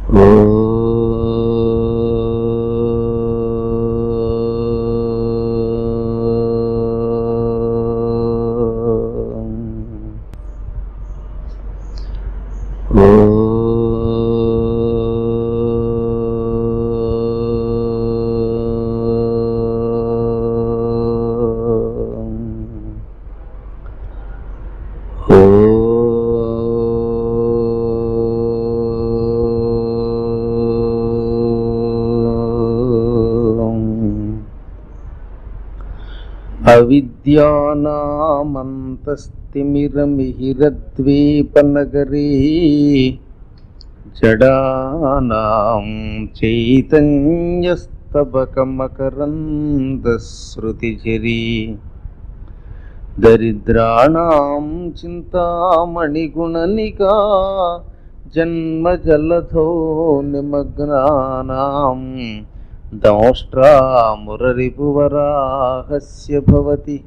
అవిద్యానామంతస్తిమిరమిహిరద్వీపనగరీ జడానాం చైతన్యస్తబకమకరందశ్రుతిజరీ దరిద్రాణం చింతామణిగుణనికా జన్మజలధో నిమగ్నానాం దంష్ట్రామురరిపువరాహస్య భవతి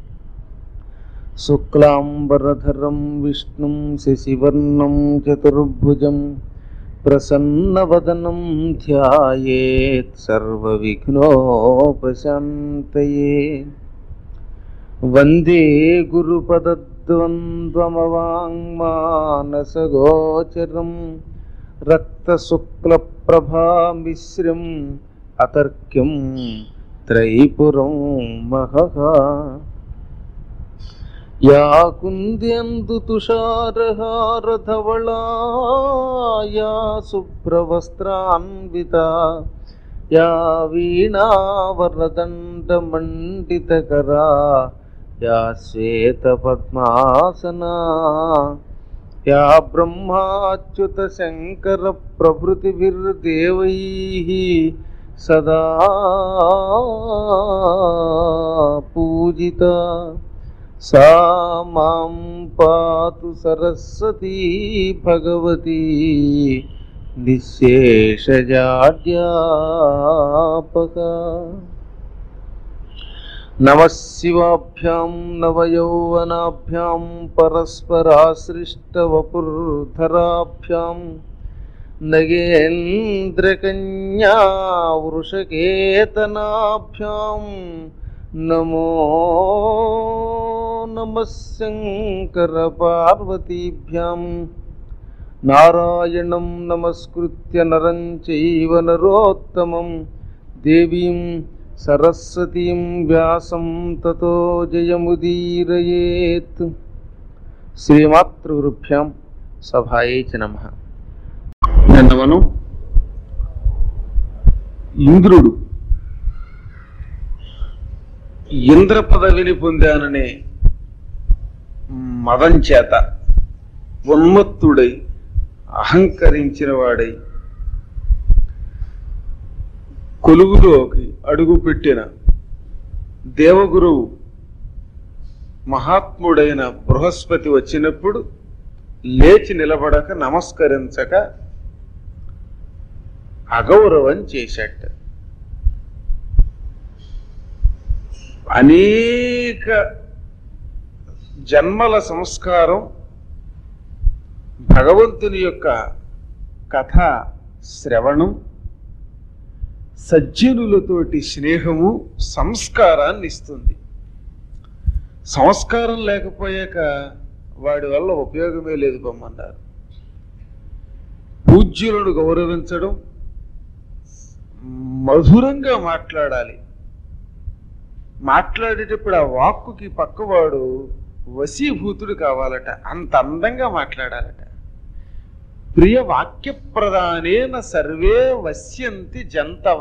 శుక్లాంబరధరం విష్ణుం శశివర్ణం చతుర్భుజం ప్రసన్నవదనం ధ్యాయేత్ సర్వవిఘ్నోపశాంతయే వందే గురుపదద్వంద్వమవాङ्మానసగోచరం రక్తశుక్లప్రభామిశ్రం అతర్క్యం త్రైపురం మహః యా కుంద్యందు తుషారహారధవళాయా శుభ్రవస్త్రాన్విత యా వీణావరదండమండితకరా యా శ్వేతపద్మాసనా యా బ్రహ్మాచ్యుత శంకర ప్రభృతిభిర్దేవైः సదా పూజిత సా మాం పాతు సరస్వతీ భగవతి నిశేషజాడ్యాపక నమశివాభ్యాం నవయౌవనాభ్యాం పరస్పరాశ్రిష్టవపుర్ధరాభ్యాం నగేంద్రకన్యా వృషకేతనాభ్యాం నమో నమః శంకరపార్వతీభ్యాం నారాయణం నమస్కృత్య నరం చైవ నరోత్తమం దేవీం సరస్వతీం వ్యాసం తతో జయముదీరయేత్ శ్రీమాతృగురుభ్యాం సభాయే చ నమ నిన్న మనం ఇంద్రుడు ఇంద్ర పదవిని పొందాననే మదం చేత ఉన్మత్తుడై అహంకరించిన వాడై కొలువులోకి అడుగుపెట్టిన దేవగురువు మహాత్ముడైన బృహస్పతి వచ్చినప్పుడు లేచి నిలబడక నమస్కరించక అగౌరవం చేశాట అనేక జన్మల సంస్కారం భగవంతుని యొక్క కథ శ్రవణం సజ్జనులతోటి స్నేహము సంస్కారాన్ని ఇస్తుంది సంస్కారం లేకపోయాక వాడి వల్ల ఉపయోగమే లేదు పొమ్మన్నారు పూజ్యులను గౌరవించడం మధురంగా మాట్లాడాలి మాట్లాడేటప్పుడు ఆ వాక్కుకి పక్కవాడు వశీభూతుడు కావాలట అంత అందంగా మాట్లాడాలట ప్రియ వాక్య ప్రధానేన సర్వే వశ్యంతి జంతవ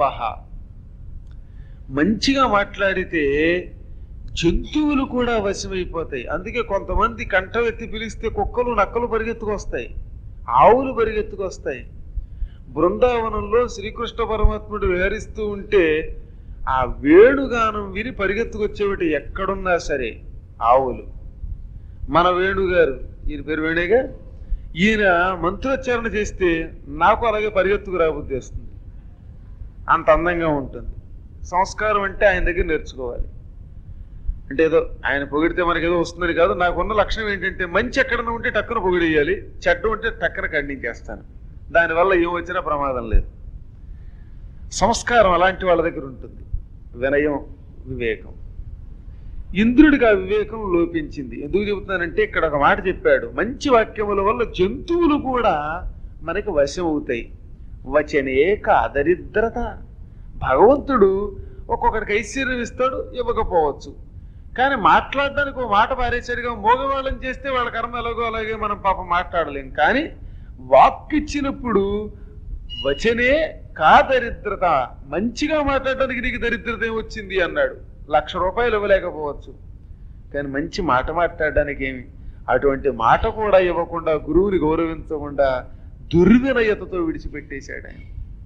మంచిగా మాట్లాడితే జంతువులు కూడా వశమైపోతాయి అందుకే కొంతమంది కంఠం ఎత్తి పిలిస్తే కుక్కలు నక్కలు పరిగెత్తుకొస్తాయి ఆవులు పరిగెత్తుకొస్తాయి బృందావనంలో శ్రీకృష్ణ పరమాత్ముడు విహరిస్తూ ఉంటే ఆ వేణుగానం విని పరిగెత్తుకొచ్చేవిటి ఎక్కడున్నా సరే ఆవులు మన వేణుగారు ఈయన పేరు వేణేగా ఈయన మంత్రోచ్చారణ చేస్తే నాకు అలాగే పరిగెత్తుకు రాబుద్ది వస్తుంది అంత అందంగా ఉంటుంది సంస్కారం అంటే ఆయన దగ్గర నేర్చుకోవాలి అంటే ఏదో ఆయన పొగిడితే మనకి ఏదో వస్తుందని కాదు నాకున్న లక్షణం ఏంటంటే మంచి ఎక్కడన్నా ఉంటే టక్కున పొగిడేయాలి చెడ్డ ఉంటే టక్కన ఖండించేస్తాను దానివల్ల ఏం వచ్చినా ప్రమాదం లేదు సంస్కారం అలాంటి వాళ్ళ దగ్గర ఉంటుంది వినయం వివేకం ఇంద్రుడికి ఆ వివేకం లోపించింది ఎందుకు చెబుతున్నానంటే ఇక్కడ ఒక మాట చెప్పాడు మంచి వాక్యముల వల్ల జంతువులు కూడా మనకి వశం అవుతాయి వచనే కాదరిద్రత భగవంతుడు ఒక్కొక్కడికి ఐశ్వర్యం ఇస్తాడు ఇవ్వకపోవచ్చు కానీ మాట్లాడడానికి ఒక మాట పారేసరిగా మోగవాళ్ళని చేస్తే వాళ్ళ కర్మ ఎలాగో అలాగే మనం పాపం మాట్లాడలేం కానీ వాక్ ఇచ్చినప్పుడు వచనే కా దరిద్రత మంచిగా మాట్లాడడానికి నీకు దరిద్రత ఏమొచ్చింది అన్నాడు లక్ష రూపాయలు ఇవ్వలేకపోవచ్చు కానీ మంచి మాట మాట్లాడడానికి ఏమి అటువంటి మాట కూడా ఇవ్వకుండా గురువుని గౌరవించకుండా దుర్వినయతతో విడిచిపెట్టేశాడు ఆయన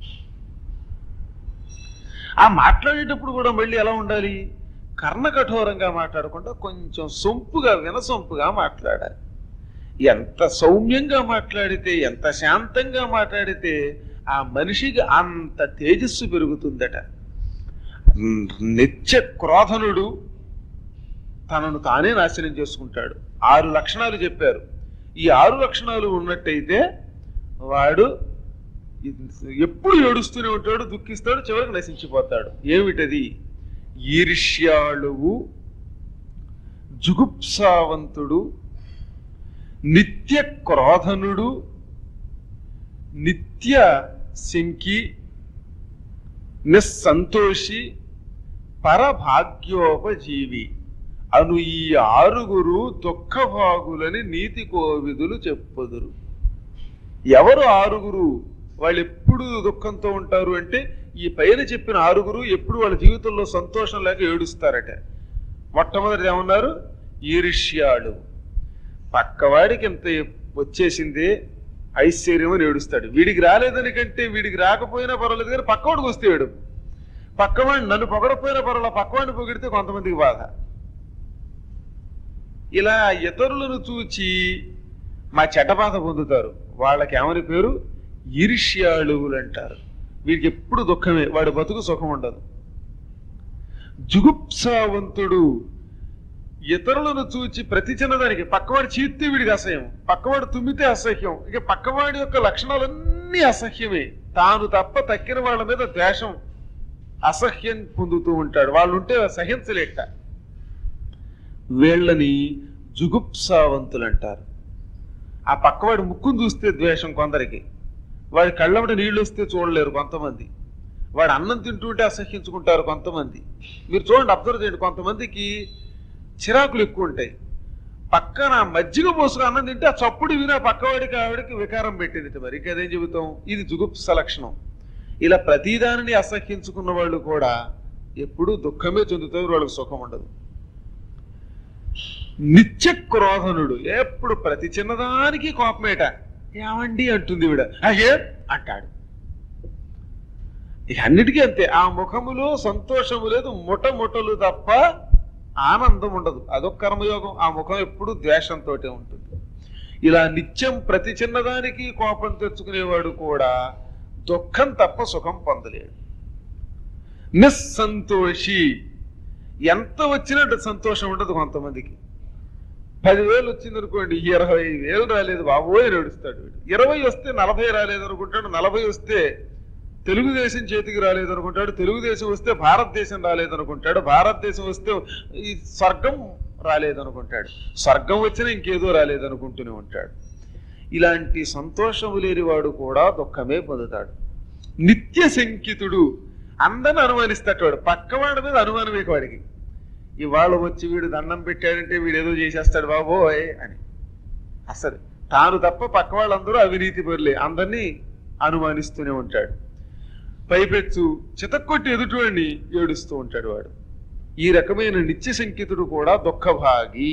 ఆ మాట్లాడేటప్పుడు కూడా మళ్ళీ ఎలా ఉండాలి కర్ణ కఠోరంగా మాట్లాడకుండా కొంచెం సొంపుగా వినసొంపుగా మాట్లాడాలి ఎంత సౌమ్యంగా మాట్లాడితే ఎంత శాంతంగా మాట్లాడితే ఆ మనిషికి అంత తేజస్సు పెరుగుతుందట నిత్య క్రోధనుడు తనను తానే నాశనం చేసుకుంటాడు ఆరు లక్షణాలు చెప్పారు ఈ ఆరు లక్షణాలు ఉన్నట్టయితే వాడు ఎప్పుడు ఏడుస్తూనే ఉంటాడు దుఃఖిస్తాడు చివరికి నశించిపోతాడు ఏమిటది ఈర్ష్యాళువు జుగుప్సావంతుడు నిత్య క్రోధనుడు నిత్య శంకి నిస్సంతోషి పరభాగ్యోపజీవి అను ఈ ఆరుగురు దుఃఖభాగులని నీతి కోవిదులు చెప్పుదురు ఎవరు ఆరుగురు వాళ్ళు ఎప్పుడు దుఃఖంతో ఉంటారు అంటే ఈ పైన చెప్పిన ఆరుగురు ఎప్పుడు వాళ్ళ జీవితంలో సంతోషం లేక ఏడుస్తారట మొట్టమొదటి ఏమన్నారు ఈర్ష్యాలు పక్కవాడికి ఇంత వచ్చేసింది ఐశ్వర్యం అని ఏడుస్తాడు వీడికి రాలేదని కంటే వీడికి రాకపోయినా పర్వాలేదు కానీ పక్కవాడికి వస్తే ఏడు పక్కవాడిని నన్ను పొగడపోయినా పర్వాలేదు పక్కవాడిని పొగిడితే కొంతమందికి బాధ ఇలా ఇతరులను చూచి మా చెడ్డ బాధ పొందుతారు వాళ్ళకి ఏమని పేరు ఈర్ష్యాళువులు అంటారు వీడికి ఎప్పుడు దుఃఖమే వాడి బతుకు సుఖం ఉండదు జుగుప్సావంతుడు ఇతరులను చూచి ప్రతి చిన్నదానికి పక్కవాడు చీత్తే వీడికి అసహ్యం పక్కవాడు తుమ్మితే అసహ్యం ఇక పక్కవాడి యొక్క లక్షణాలన్నీ అసహ్యమే తాను తప్ప తక్కిన వాళ్ళ మీద ద్వేషం అసహ్యం పొందుతూ ఉంటాడు వాళ్ళు ఉంటే సహించలేట వీళ్ళని జుగుప్సావంతులు అంటారు ఆ పక్కవాడి ముక్కును చూస్తే ద్వేషం కొందరికి వాడి కళ్ళమట నీళ్లు వస్తే చూడలేరు కొంతమంది వాడు అన్నం తింటుంటే అసహ్యించుకుంటారు కొంతమంది మీరు చూడండి అబ్జర్వ్ చేయండి కొంతమందికి చిరాకులు ఎక్కువ ఉంటాయి పక్కన మజ్జిగ పోసుకు అన్నం తింటే ఆ చప్పుడు విని ఆ పక్కవాడికి ఆవిడకి వికారం పెట్టింది మరి ఇంకేదేం చెబుతాం ఇది జుగుప్స లక్షణం ఇలా ప్రతిదానిని అసహ్యించుకున్న వాళ్ళు కూడా ఎప్పుడూ దుఃఖమే చెందుతారు వాళ్ళకి సుఖం ఉండదు నిత్య క్రోధనుడు ఎప్పుడు ప్రతి చిన్నదానికి కోపమేట ఏమండి అంటుంది ఈవిడ అయ్యే అంటాడు ఇక అన్నిటికీ అంతే ఆ ముఖములో సంతోషము లేదు ముఠ ముఠలు తప్ప ఆనందం ఉండదు అదొక కర్మయోగం ఆ ముఖం ఎప్పుడు ద్వేషంతో ఉంటుంది ఇలా నిత్యం ప్రతి చిన్నదానికి కోపం తెచ్చుకునేవాడు కూడా దుఃఖం తప్ప సుఖం పొందలేడు నిస్సంతోషి ఎంత వచ్చినా సంతోషం ఉండదు కొంతమందికి పదివేలు వచ్చింది అనుకోండి ఇరవై వేలు రాలేదు బాబోయ్ నడుస్తాడు వీడు ఇరవై వస్తే నలభై రాలేదు అనుకుంటాడు నలభై వస్తే తెలుగుదేశం చేతికి రాలేదు అనుకుంటాడు తెలుగుదేశం వస్తే భారతదేశం రాలేదు అనుకుంటాడు భారతదేశం వస్తే ఈ స్వర్గం రాలేదు అనుకుంటాడు స్వర్గం వచ్చినా ఇంకేదో రాలేదు అనుకుంటూనే ఉంటాడు ఇలాంటి సంతోషము లేనివాడు కూడా దుఃఖమే పొందుతాడు నిత్య శంకితుడు అందరిని అనుమానిస్తాడు వాడు పక్కవాడి మీద అనుమానమే వాడికి ఇవాళ వచ్చి వీడు దండం పెట్టాడంటే వీడు ఏదో చేసేస్తాడు బాబోయ్ అని అసలు తాను తప్ప పక్క వాళ్ళందరూ అవినీతి పరులే అందరినీ అనుమానిస్తూనే ఉంటాడు పైపెచ్చు చితక్కొట్టి ఎదుటివాడిని ఏడుస్తూ ఉంటాడు వాడు ఈ రకమైన నిత్య సంకితుడు కూడా దుఃఖభాగి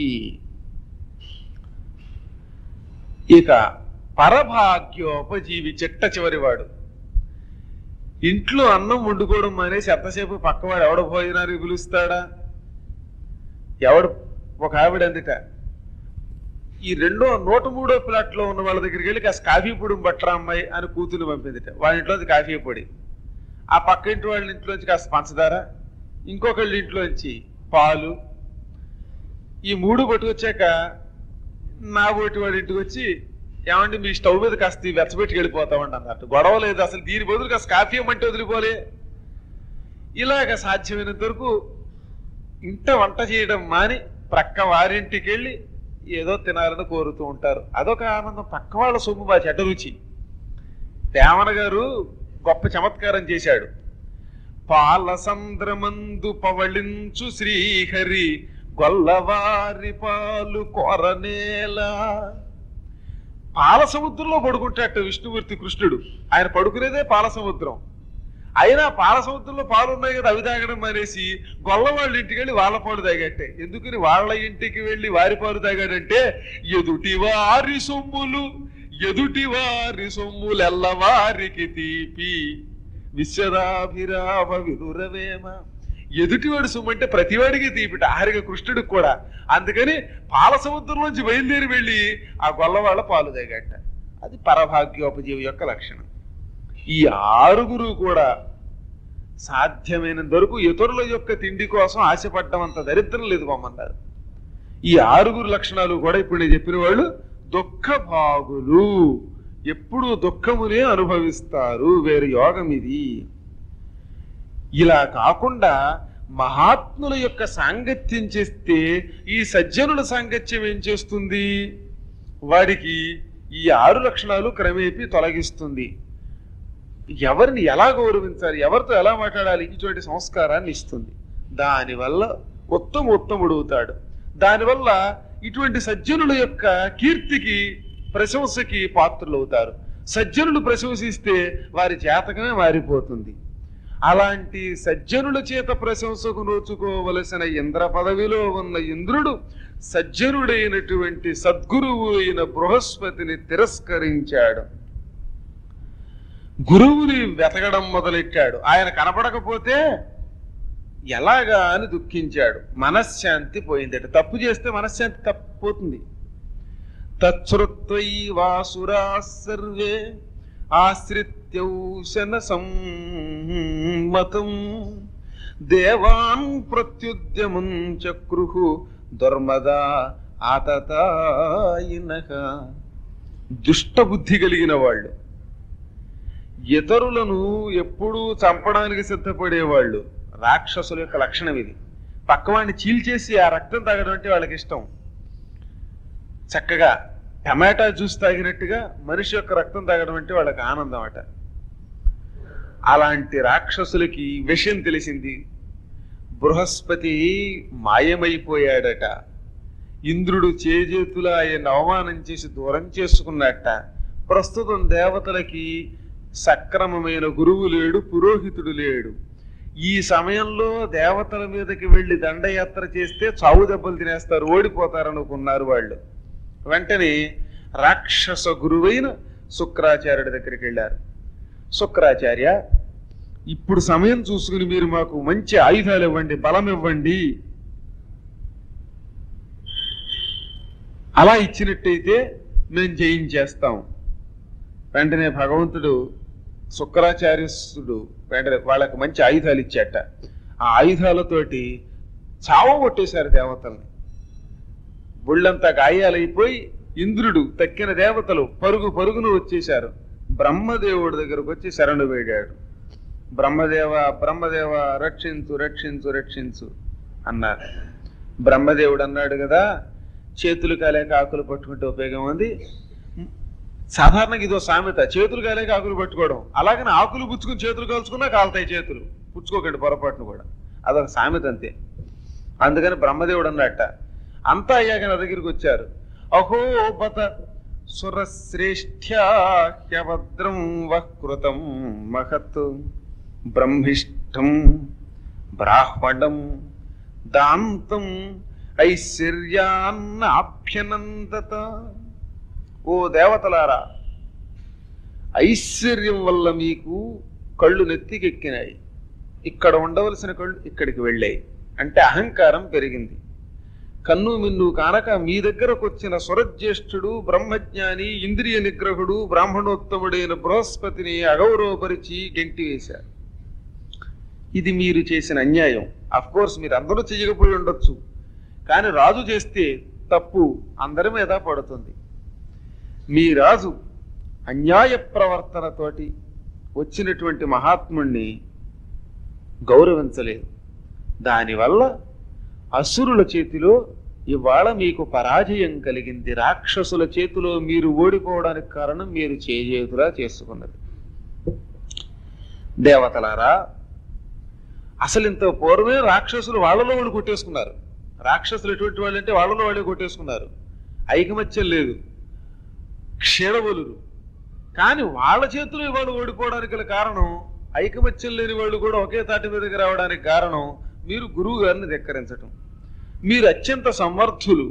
ఇక పరభాగ్యోపజీవి చిట్ట చివరివాడు ఇంట్లో అన్నం వండుకోవడం మానేసి ఎంతసేపు పక్కవాడు ఎవడ భోజనానికి పిలుస్తాడా ఎవడు ఒక ఆవిడ అందుట ఈ రెండో నూట మూడో ప్లాట్ లో ఉన్న వాళ్ళ దగ్గరికి వెళ్ళి కాస్త కాఫీ పొడి బట్టరా అమ్మాయి అని కూతురు పంపిందిట వాళ్ళ ఇంట్లోంచి కాఫీ పొడి ఆ పక్క ఇంటి వాళ్ళ ఇంట్లోంచి కాస్త పంచదార ఇంకొకళ్ళ ఇంట్లోంచి పాలు ఈ మూడు పట్టుకొచ్చాక నా ఓటి వాడి ఇంటికి వచ్చి ఏమండి మీ స్టవ్ మీద కాస్త ఈ వెచ్చబెట్టుకు వెళ్ళిపోతామండి అన్నట్టు గొడవ లేదు అసలు దీని బదులు కాస్త కాఫీ ఇవ్వమంటే వదిలిపోలే ఇలాగ సాధ్యమైనంత వరకు ఇంట వంట చేయడం మాని ప్రక్క వారింటికి వెళ్ళి ఏదో తినాలని కోరుతూ ఉంటారు అదొక ఆనందం పక్క వాళ్ళ సొమ్ము మా చెడ్డ రుచి దేవన గారు గొప్ప చమత్కారం చేశాడు పాలసంద్రమందు పవళించు శ్రీహరి గొల్లవారి పాలు కొరనేలా పాల సముద్రంలో పడుకుంటాట విష్ణుమూర్తి కృష్ణుడు ఆయన పడుకునేదే పాల సముద్రం అయినా పాల సముద్రంలో పాలు ఉన్నాయి కదా అవి తాగడం మానేసి గొల్ల వాళ్ళ ఇంటికి వెళ్ళి వాళ్ళ పాలు తాగట్టే ఎందుకని వాళ్ళ ఇంటికి వెళ్ళి వారి పాలు తాగాడంటే ఎదుటి వారి సొమ్ములు ఎదుటి వారి సొమ్ములెల్లవారికి తీపి విశ్వదాభిరామ విదురవేమ ఎదుటివాడి సొమ్ము అంటే ప్రతివాడికి తీపిట ఆరిగా కృష్ణుడికి కూడా అందుకని పాల సముద్రంలోంచి బయలుదేరి వెళ్ళి ఆ గొల్లవాళ్ళ పాలు తాగట అది పరభాగ్యోపజీవి యొక్క లక్షణం ఈ ఆరుగురు కూడా సాధ్యమైనంత వరకు ఇతరుల యొక్క తిండి కోసం ఆశపడ్డం అంత దరిద్రం లేదు మమ్మన్నారు ఈ ఆరుగురు లక్షణాలు కూడా ఇప్పుడు నేను చెప్పిన వాళ్ళు దుఃఖ భాగులు ఎప్పుడు దుఃఖమునే అనుభవిస్తారు వేరే యోగం ఇది ఇలా కాకుండా మహాత్ముల యొక్క సాంగత్యం చేస్తే ఈ సజ్జనుల సాంగత్యం ఏం చేస్తుంది వాడికి ఈ ఆరు లక్షణాలు క్రమేపీ తొలగిస్తుంది ఎవరిని ఎలా గౌరవించాలి ఎవరితో ఎలా మాట్లాడాలి ఇటువంటి సంస్కారాన్ని ఇస్తుంది దానివల్ల ఉత్తమ ఉత్తముడు అవుతాడు దానివల్ల ఇటువంటి సజ్జనుల యొక్క కీర్తికి ప్రశంసకి పాత్రులు అవుతారు సజ్జనులు ప్రశంసిస్తే వారి జాతకమే మారిపోతుంది అలాంటి సజ్జనుల చేత ప్రశంసకు నోచుకోవలసిన ఇంద్ర పదవిలో ఉన్న ఇంద్రుడు సజ్జనుడైనటువంటి సద్గురువు అయిన బృహస్పతిని తిరస్కరించాడు గురువుని వెతకడం మొదలెట్టాడు ఆయన కనపడకపోతే ఎలాగా అని దుఃఖించాడు మనశ్శాంతి పోయిందట తప్పు చేస్తే మనశ్శాంతి తప్పిపోతుంది తచ్చుత్వై వాసురా సర్వే ఆశ్రిత్యౌశన సమ్మతం దేవాన్ ప్రత్యుద్యమం చక్రుహు దుర్మదా ఆతతాయినక దుష్టబుద్ధి కలిగిన వాళ్ళు ఇతరులను ఎప్పుడూ చంపడానికి సిద్ధపడేవాళ్ళు రాక్షసుల యొక్క లక్షణం ఇది పక్కవాడిని చీల్చేసి ఆ రక్తం తాగడం అంటే వాళ్ళకి ఇష్టం చక్కగా టమాటా జ్యూస్ తాగినట్టుగా మనిషి యొక్క రక్తం తాగడం అంటే వాళ్ళకి ఆనందం అట అలాంటి రాక్షసులకి విషయం తెలిసింది బృహస్పతి మాయమైపోయాడట ఇంద్రుడు చేజేతుల ఆయన అవమానం చేసి దూరం చేసుకున్నట్ట ప్రస్తుతం దేవతలకి సక్రమమైన గురువు లేడు పురోహితుడు లేడు ఈ సమయంలో దేవతల మీదకి వెళ్లి దండయాత్ర చేస్తే చావు దెబ్బలు తినేస్తారు ఓడిపోతారు అనుకున్నారు వాళ్ళు వెంటనే రాక్షస గురువైన శుక్రాచార్యుడి దగ్గరికి వెళ్ళారు శుక్రాచార్య ఇప్పుడు సమయం చూసుకుని మీరు మాకు మంచి ఆయుధాలు ఇవ్వండి బలం ఇవ్వండి అలా ఇచ్చినట్టయితే మేము జయించేస్తాం వెంటనే భగవంతుడు శుక్రాచార్యుడు వెంటనే వాళ్ళకి మంచి ఆయుధాలు ఇచ్చాట ఆ ఆయుధాలతోటి చావ కొట్టేశారు దేవతల్ని ఒళ్ళంతా గాయాలైపోయి ఇంద్రుడు తక్కిన దేవతలు పరుగు పరుగును వచ్చేశారు బ్రహ్మదేవుడి దగ్గరకు వచ్చి శరణు వేడాడు బ్రహ్మదేవ బ్రహ్మదేవ రక్షించు రక్షించు రక్షించు అన్నారు బ్రహ్మదేవుడు అన్నాడు కదా చేతులు కాలేక ఆకులు పట్టుకుంటే ఉపయోగం ఉంది సాధారణంగా ఇదో సామెత చేతులు కాలేక ఆకులు పట్టుకోవడం అలాగని ఆకులు పుచ్చుకుని చేతులు కాల్చుకున్నా కాలుతాయి చేతులు పుచ్చుకోకండి పొరపాటును కూడా అదొక సామెత అంతే అందుకని బ్రహ్మదేవుడు అన్నట్ట అంతా అయ్యాక నా దగ్గరికి వచ్చారు అహోబత సురశ్రేష్ఠ్యాహ్యభద్రం వకృతం మహత్ బ్రహ్మిష్టం బ్రాహ్మణం దాంతం ఐశ్వర్యాన్న అభ్యనందత ఓ దేవతలారా ఐశ్వర్యం వల్ల మీకు కళ్ళు నెత్తికెక్కినాయి ఇక్కడ ఉండవలసిన కళ్ళు ఇక్కడికి వెళ్ళాయి అంటే అహంకారం పెరిగింది కన్ను మిన్ను కానక మీ దగ్గరకు వచ్చిన స్వరజ్యేష్ఠుడు బ్రహ్మజ్ఞాని ఇంద్రియ నిగ్రహుడు బ్రాహ్మణోత్తముడైన బృహస్పతిని అగౌరవపరిచి గెంటి వేశారు ఇది మీరు చేసిన అన్యాయం అఫ్ కోర్స్ మీరు అందరూ చేయకపోయి ఉండొచ్చు కానీ రాజు చేస్తే తప్పు అందరి మీద పడుతుంది మీ రాజు అన్యాయ ప్రవర్తనతోటి వచ్చినటువంటి మహాత్ముణ్ణి గౌరవించలేదు దానివల్ల అసురుల చేతిలో ఇవాళ మీకు పరాజయం కలిగింది రాక్షసుల చేతిలో మీరు ఓడిపోవడానికి కారణం మీరు చేజేతులా చేసుకున్నది దేవతలారా అసలు ఇంత పూర్వమే రాక్షసులు వాళ్ళలో వాళ్ళు కొట్టేసుకున్నారు రాక్షసులు ఎటువంటి వాళ్ళు అంటే వాళ్ళలో వాళ్ళే కొట్టేసుకున్నారు ఐకమత్యం లేదు క్షీణబలురు కానీ వాళ్ళ చేతిలో ఇవాళ ఓడిపోవడానికి గల కారణం ఐకమత్యం లేని వాళ్ళు కూడా ఒకే తాటి మీదకి రావడానికి కారణం మీరు గురువు గారిని ధిక్కరించటం మీరు అత్యంత సమర్థులు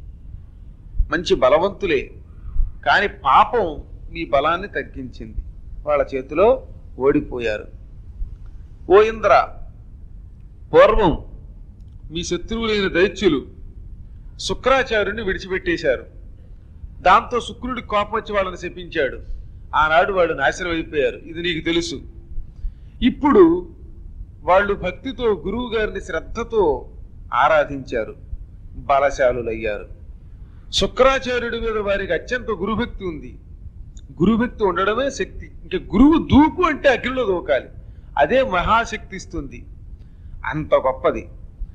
మంచి బలవంతులే కానీ పాపం మీ బలాన్ని తగ్గించింది వాళ్ళ చేతిలో ఓడిపోయారు ఓ ఇంద్ర పూర్వం మీ శత్రువులైన దైత్యులు శుక్రాచార్యుని విడిచిపెట్టేశారు దాంతో శుక్రుడికి కోపం వచ్చి వాళ్ళని శపించాడు ఆనాడు వాళ్ళు నాశనం అయిపోయారు ఇది నీకు తెలుసు ఇప్పుడు వాళ్ళు భక్తితో గురువు గారిని శ్రద్ధతో ఆరాధించారు బలశాలులయ్యారు శుక్రాచార్యుడి మీద వారికి అత్యంత గురుభక్తి ఉంది గురుభక్తి ఉండడమే శక్తి ఇంకా గురువు దూకు అంటే అగ్నిలో దూకాలి అదే మహాశక్తి ఇస్తుంది అంత గొప్పది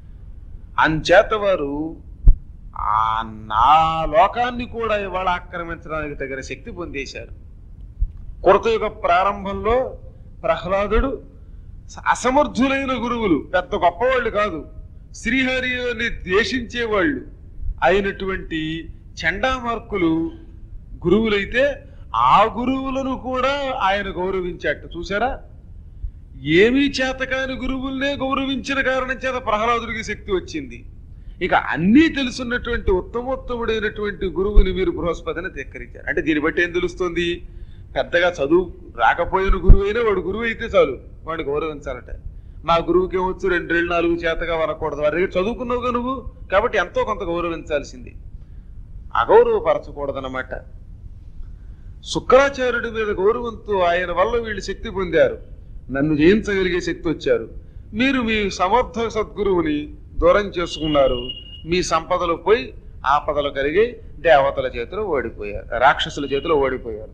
అంచేత వారు ఆ నా లోకాన్ని కూడా ఇవాళ ఆక్రమించడానికి తగిన శక్తి పొందేశారు కృతయుగ ప్రారంభంలో ప్రహ్లాదుడు అసమర్థులైన గురువులు పెద్ద గొప్పవాళ్ళు కాదు శ్రీహరిని ద్వేషించేవాళ్ళు అయినటువంటి చండామార్కులు గురువులైతే ఆ గురువులను కూడా ఆయన గౌరవించాట చూసారా ఏమీ చేతకాని గురువుల్నే గౌరవించిన కారణం చేత ప్రహ్లాదుడికి శక్తి వచ్చింది ఇక అన్నీ తెలుసున్నటువంటి ఉత్తమోత్తముడైనటువంటి గురువుని మీరు బృహస్పతిని ధిక్కరించారు అంటే దీన్ని బట్టి ఏం తెలుస్తుంది పెద్దగా చదువు రాకపోయిన గురువు అయినా వాడు గురువు అయితే చాలు వాడు గౌరవించాలట మా గురువుకి ఏమొచ్చు రెండు రెండు నాలుగు చేతగా వనకూడదు వాడి దగ్గర చదువుకున్నావుగా నువ్వు కాబట్టి ఎంతో కొంత గౌరవించాల్సింది అగౌరవపరచకూడదన్నమాట శుక్రాచార్యుడి మీద గౌరవంతో ఆయన వల్ల వీళ్ళు శక్తి పొందారు నన్ను జయించగలిగే శక్తి వచ్చారు మీరు మీ సమర్థ సద్గురువుని దూరం చేసుకున్నారు మీ సంపదలు పోయి ఆపదలు కలిగి దేవతల చేతిలో ఓడిపోయారు రాక్షసుల చేతిలో ఓడిపోయారు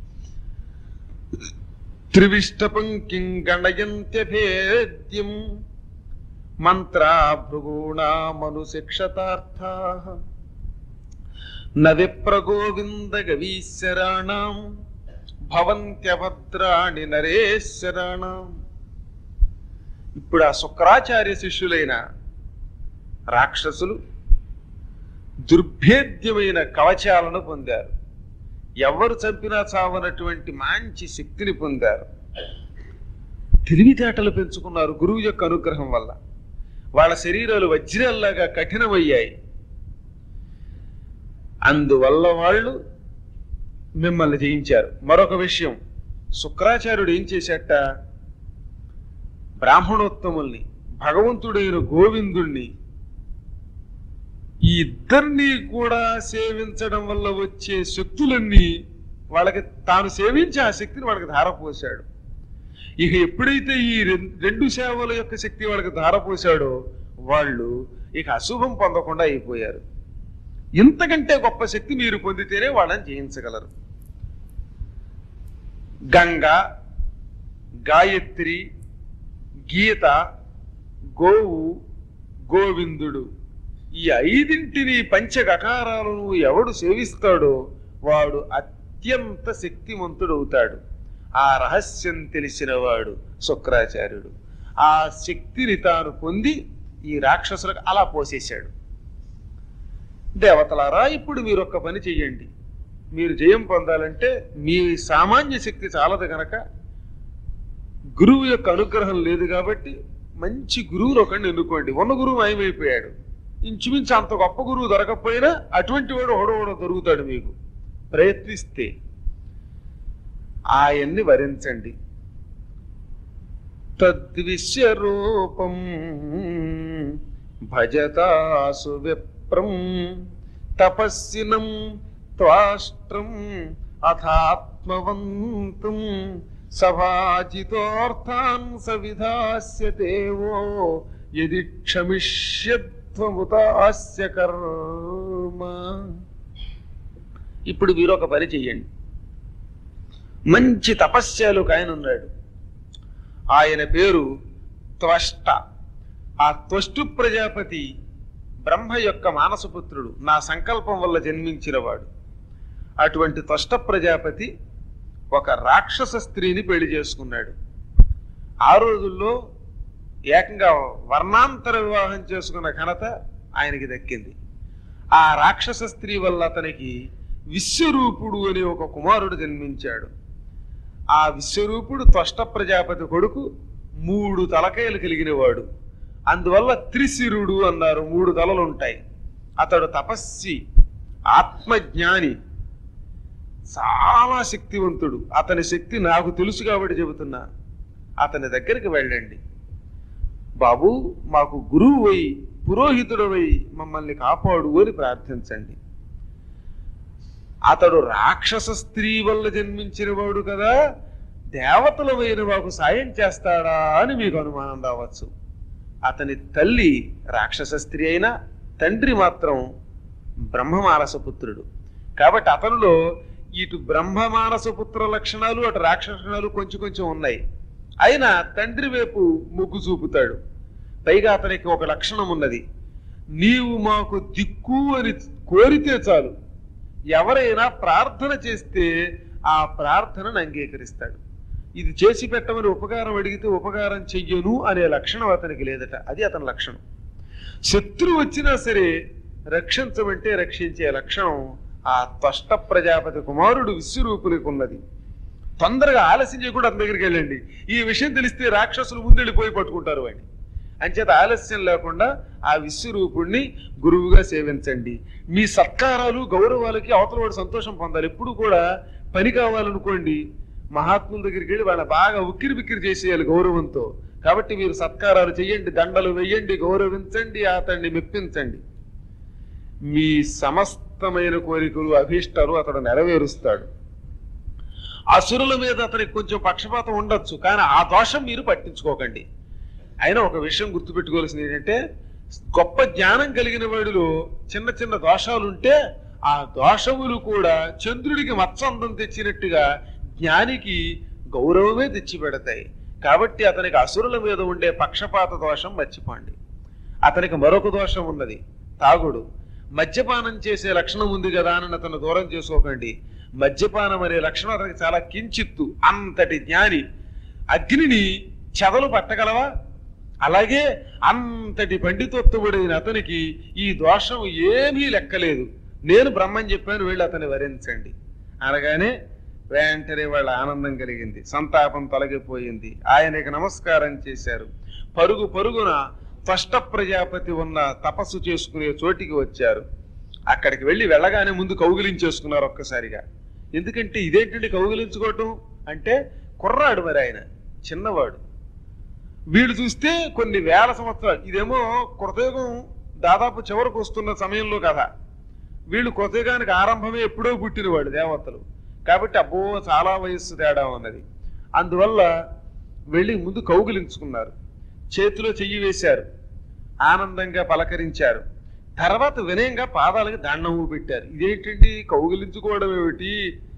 త్రివిష్టపంకిం గణయంత్యభేద్యం మంత్రా భృగూణామను శిక్షతార్థా న విప్రగోవింద గవీశ్వరాణం భవంత్యభద్రాణి నరేశ్వరాణం ఇప్పుడు ఆ శుక్రాచార్య శిష్యులైన రాక్షసులు దుర్భేద్యమైన కవచాలను పొందారు ఎవరు చంపినా చావనటువంటి మంచి శక్తిని పొందారు తెలివితేటలు పెంచుకున్నారు గురువు యొక్క అనుగ్రహం వల్ల వాళ్ళ శరీరాలు వజ్రాల్లాగా కఠినమయ్యాయి అందువల్ల వాళ్ళు మిమ్మల్ని జయించారు మరొక విషయం శుక్రాచార్యుడు ఏం చేశాట బ్రాహ్మణోత్తముల్ని భగవంతుడైన గోవిందుణ్ణి ఈ ఇద్దరిని కూడా సేవించడం వల్ల వచ్చే శక్తులన్నీ వాళ్ళకి తాను సేవించి ఆ శక్తిని వాళ్ళకి ధారపోశాడు ఇక ఎప్పుడైతే ఈ రెం- రెండు సేవల యొక్క శక్తి వాళ్ళకి ధారపోశాడో వాళ్ళు ఇక అశుభం పొందకుండా అయిపోయారు ఇంతకంటే గొప్ప శక్తి మీరు పొందితేనే వాళ్ళని జయించగలరు గంగ గాయత్రి గీత గోవు గోవిందుడు ఈ ఐదింటిని పంచగకారాలను ఎవడు సేవిస్తాడో వాడు అత్యంత శక్తిమంతుడవుతాడు ఆ రహస్యం తెలిసిన వాడు శుక్రాచార్యుడు ఆ శక్తిని తాను పొంది ఈ రాక్షసులకు అలా పోసేశాడు దేవతలారా ఇప్పుడు మీరు ఒక్క పని చెయ్యండి మీరు జయం పొందాలంటే మీ సామాన్య శక్తి చాలదు గనక గురువు యొక్క అనుగ్రహం లేదు కాబట్టి మంచి గురువుని ఒకడిని ఎన్నుకోండి ఉన్న గురువు మాయమైపోయాడు ఇంచుమించు అంత గొప్ప గురువు దొరకకపోయినా అటువంటి వాడు ఒకడో దొరుకుతాడు మీకు ప్రయత్నిస్తే ఆయన్ని వరించండి తద్విశ్వరూపం భజతాసు విప్రం తపస్సినం త్వాష్ట్రం అథాత్మవంతం సభాజితోర్థాన్ సవిధాస్య దేవో యది క్షమిష్యత్వముతాస్య కర్మ ఇప్పుడు మీరు ఒక పని చెయ్యండి మంచి తపస్యాలు ఒక ఆయన ఉన్నాడు ఆయన పేరు త్వష్ట ఆ త్వష్టు ప్రజాపతి బ్రహ్మ యొక్క మానసపుత్రుడు నా సంకల్పం వల్ల జన్మించినవాడు అటువంటి త్వష్ట ప్రజాపతి ఒక రాక్షస స్త్రీని పెళ్లి చేసుకున్నాడు ఆ రోజుల్లో ఏకంగా వర్ణాంతర వివాహం చేసుకున్న ఘనత ఆయనకి దక్కింది ఆ రాక్షస స్త్రీ వల్ల అతనికి విశ్వరూపుడు అనే ఒక కుమారుడు జన్మించాడు ఆ విశ్వరూపుడు త్వష్ట ప్రజాపతి కొడుకు మూడు తలకాయలు కలిగినవాడు అందువల్ల త్రిశిరుడు అన్నారు మూడు తలలు ఉంటాయి అతడు తపస్సి ఆత్మజ్ఞాని చాలా శక్తివంతుడు అతని శక్తి నాకు తెలుసు కాబట్టి చెబుతున్నా అతని దగ్గరికి వెళ్ళండి బాబు మాకు గురువు వై పురోహితుడవై మమ్మల్ని కాపాడు అని ప్రార్థించండి అతడు రాక్షస స్త్రీ వల్ల జన్మించిన వాడు కదా దేవతలమైన మాకు సాయం చేస్తాడా అని మీకు అనుమానం రావచ్చు అతని తల్లి రాక్షస స్త్రీ అయినా తండ్రి మాత్రం బ్రహ్మమానస పుత్రుడు కాబట్టి అతనిలో ఇటు బ్రహ్మమానస పుత్ర లక్షణాలు అటు రాక్షస లక్షణాలు కొంచెం కొంచెం ఉన్నాయి అయినా తండ్రి వైపు మొగ్గు చూపుతాడు పైగా అతనికి ఒక లక్షణం ఉన్నది నీవు మాకు దిక్కు అని కోరితే చాలు ఎవరైనా ప్రార్థన చేస్తే ఆ ప్రార్థనను అంగీకరిస్తాడు ఇది చేసి పెట్టమని ఉపకారం అడిగితే ఉపకారం చెయ్యను అనే లక్షణం అతనికి లేదట అది అతని లక్షణం శత్రువు వచ్చినా సరే రక్షించమంటే రక్షించే లక్షణం ఆ త్వష్ట ప్రజాపతి కుమారుడు విశ్వరూపునికి ఉన్నది తొందరగా ఆలస్యం చేయకుండా అతని దగ్గరికి వెళ్ళండి ఈ విషయం తెలిస్తే రాక్షసులు ముందెళ్ళిపోయి పట్టుకుంటారు వాడిని అంచేత ఆలస్యం లేకుండా ఆ విశ్వరూపుణ్ణి గురువుగా సేవించండి మీ సత్కారాలు గౌరవాలకి అవతల వాడు సంతోషం పొందాలి ఎప్పుడు కూడా పని కావాలనుకోండి మహాత్ముల దగ్గరికి వెళ్ళి వాళ్ళ బాగా ఉక్కిరి బిక్కిరి చేసేయాలి గౌరవంతో కాబట్టి మీరు సత్కారాలు చేయండి దండలు వేయండి గౌరవించండి అతన్ని మెప్పించండి మీ సమస్తమైన కోరికలు అభీష్టాలు అతడు నెరవేరుస్తాడు అసురుల మీద అతనికి కొంచెం పక్షపాతం ఉండొచ్చు కానీ ఆ దోషం మీరు పట్టించుకోకండి అయినా ఒక విషయం గుర్తుపెట్టుకోవాల్సింది ఏంటంటే గొప్ప జ్ఞానం కలిగిన వాడిలో చిన్న చిన్న దోషాలుంటే ఆ దోషములు కూడా చంద్రుడికి మత్సందం తెచ్చినట్టుగా జ్ఞానికి గౌరవమే తెచ్చి పెడతాయి కాబట్టి అతనికి అసురుల మీద ఉండే పక్షపాత దోషం మర్చిపోండి అతనికి మరొక దోషం ఉన్నది తాగుడు మద్యపానం చేసే లక్షణం ఉంది కదా అని అతను దూరం చేసుకోకండి మద్యపానం అనే లక్షణం అతనికి చాలా కించిత్తు అంతటి జ్ఞాని అగ్నిని చెదలు పట్టగలవా అలాగే అంతటి పండితోత్తుడైన అతనికి ఈ దోషం ఏమీ లెక్కలేదు నేను బ్రహ్మని చెప్పాను వీళ్ళు అతన్ని వరించండి అనగానే వెంటనే వాళ్ళ ఆనందం కలిగింది సంతాపం తొలగిపోయింది ఆయనకి నమస్కారం చేశారు పరుగు పరుగున త్వష్ట ప్రజాపతి ఉన్న తపస్సు చేసుకునే చోటికి వచ్చారు అక్కడికి వెళ్ళి వెళ్ళగానే ముందు కౌగిలించేసుకున్నారు ఒక్కసారిగా ఎందుకంటే ఇదేంటండి కౌగిలించుకోవటం అంటే కుర్రాడు మరి ఆయన చిన్నవాడు వీళ్ళు చూస్తే కొన్ని వేల సంవత్సరాలు ఇదేమో కృతయుగం దాదాపు చివరకు వస్తున్న సమయంలో కదా వీళ్ళు కృతయుగానికి ఆరంభమే ఎప్పుడో పుట్టినవాడు దేవతలు కాబట్టి అబ్బో చాలా వయస్సు తేడా ఉన్నది అందువల్ల వెళ్ళి ముందు కౌగిలించుకున్నారు చేతిలో చెయ్యి వేశారు ఆనందంగా పలకరించారు తర్వాత వినయంగా పాదాలకి దండము పెట్టారు ఇదేంటండి కౌగిలించుకోవడం ఏమిటి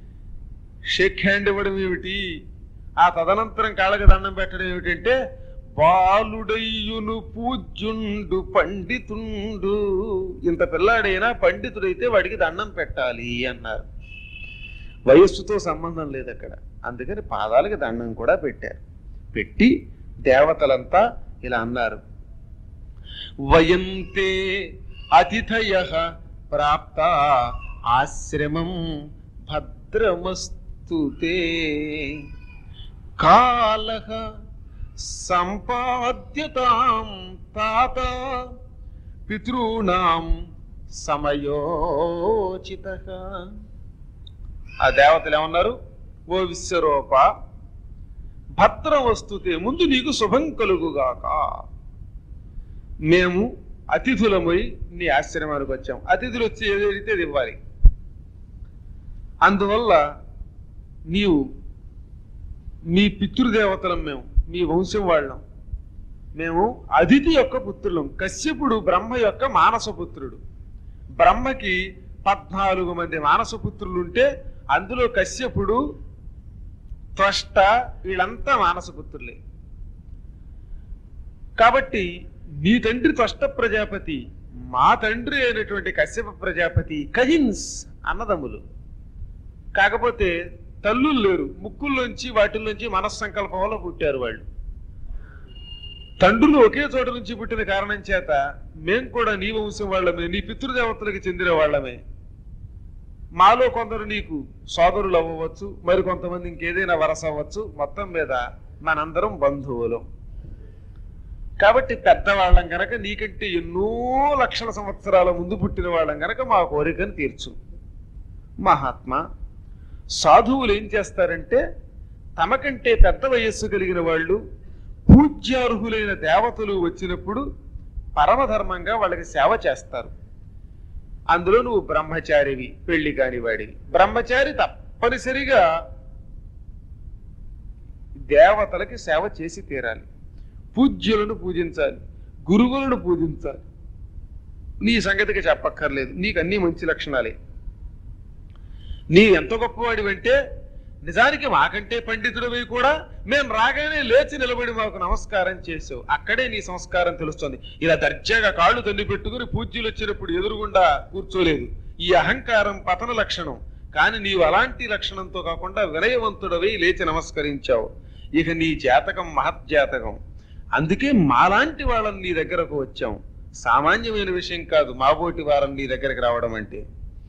షేక్ హ్యాండ్ ఇవ్వడం ఏమిటి ఆ తదనంతరం కాళ్ళకి దండం పెట్టడం ఏమిటంటే బాలుడయ్యును పూజ్యుండు పండితుండు ఇంత పిల్లాడైనా పండితుడైతే వాడికి దండం పెట్టాలి అన్నారు వయస్సుతో సంబంధం లేదు అక్కడ అందుకని పాదాలకి దండం కూడా పెట్టారు పెట్టి దేవతలంతా ఇలా అన్నారు వయంతే అతిథయ ప్రాప్త ఆశ్రమం భద్రమస్తుతే కాల సంపాద్యతాం తాత పితॄణాం సమయోచిత ఆ దేవతలు ఏమన్నారు ఓ విశ్వరూప భద్రం వస్తుతే ముందు నీకు శుభం కలుగుగాక మేము అతిథులమై నీ ఆశ్రమానికి వచ్చాం అతిథులు వచ్చి ఏదైతే అది ఇవ్వాలి అందువల్ల నీవు మీ పితృదేవతలం మేము మీ వంశం వాళ్ళం మేము అదితి యొక్క పుత్రులం కశ్యపుడు బ్రహ్మ యొక్క మానస పుత్రుడు బ్రహ్మకి పద్నాలుగు మంది మానసపుత్రులుంటే అందులో కశ్యపుడు త్వష్ట వీళ్ళంతా మానసపుత్రులే కాబట్టి నీ తండ్రి త్వష్ట ప్రజాపతి మా తండ్రి అయినటువంటి కశ్యప ప్రజాపతి కజిన్స్ అన్నదమ్ములు కాకపోతే తల్లులు లేరు ముక్కుల్లోంచి వాటిల్లోంచి మనస్సంకల్పం వల్ల పుట్టారు వాళ్ళు తండ్రులు ఒకే చోట నుంచి పుట్టిన కారణం చేత మేం కూడా నీ వంశం వాళ్ళమే నీ పితృదేవతలకు చెందిన వాళ్ళమే మాలో కొందరు నీకు సోదరులు అవ్వవచ్చు మరి కొంతమంది ఇంకేదైనా వరస అవ్వచ్చు మొత్తం మీద మనందరం బంధువులం కాబట్టి పెద్దవాళ్ళం గనక నీకంటే ఎన్నో లక్షల సంవత్సరాల ముందు పుట్టిన వాళ్ళం గనక మా కోరికను తీర్చు మహాత్మా సాధువులు ఏం చేస్తారంటే తమకంటే పెద్ద వయస్సు కలిగిన వాళ్ళు పూజ్యార్హులైన దేవతలు వచ్చినప్పుడు పరమధర్మంగా వాళ్ళకి సేవ చేస్తారు అందులో నువ్వు బ్రహ్మచారివి పెళ్లి కాని వాడివి బ్రహ్మచారి తప్పనిసరిగా దేవతలకి సేవ చేసి తీరాలి పూజ్యులను పూజించాలి గురువులను పూజించాలి నీ సంగతికి చెప్పక్కర్లేదు నీకు అన్ని మంచి లక్షణాలే నీ ఎంత గొప్పవాడివంటే నిజానికి మాకంటే పండితుడివి కూడా మేము రాగానే లేచి నిలబడి మాకు నమస్కారం చేసావు అక్కడే నీ సంస్కారం తెలుస్తుంది ఇలా దర్జాగా కాళ్ళు తల్లి పెట్టుకుని పూజ్యులు వచ్చినప్పుడు ఎదురుగుండా కూర్చోలేదు ఈ అహంకారం పతన లక్షణం కానీ నీవు అలాంటి లక్షణంతో కాకుండా వినయవంతుడవై లేచి నమస్కరించావు ఇక నీ జాతకం మహత్జాతకం అందుకే మాలాంటి వాళ్ళని నీ దగ్గరకు వచ్చాం సామాన్యమైన విషయం కాదు మాబోటి వారం నీ దగ్గరకు రావడం అంటే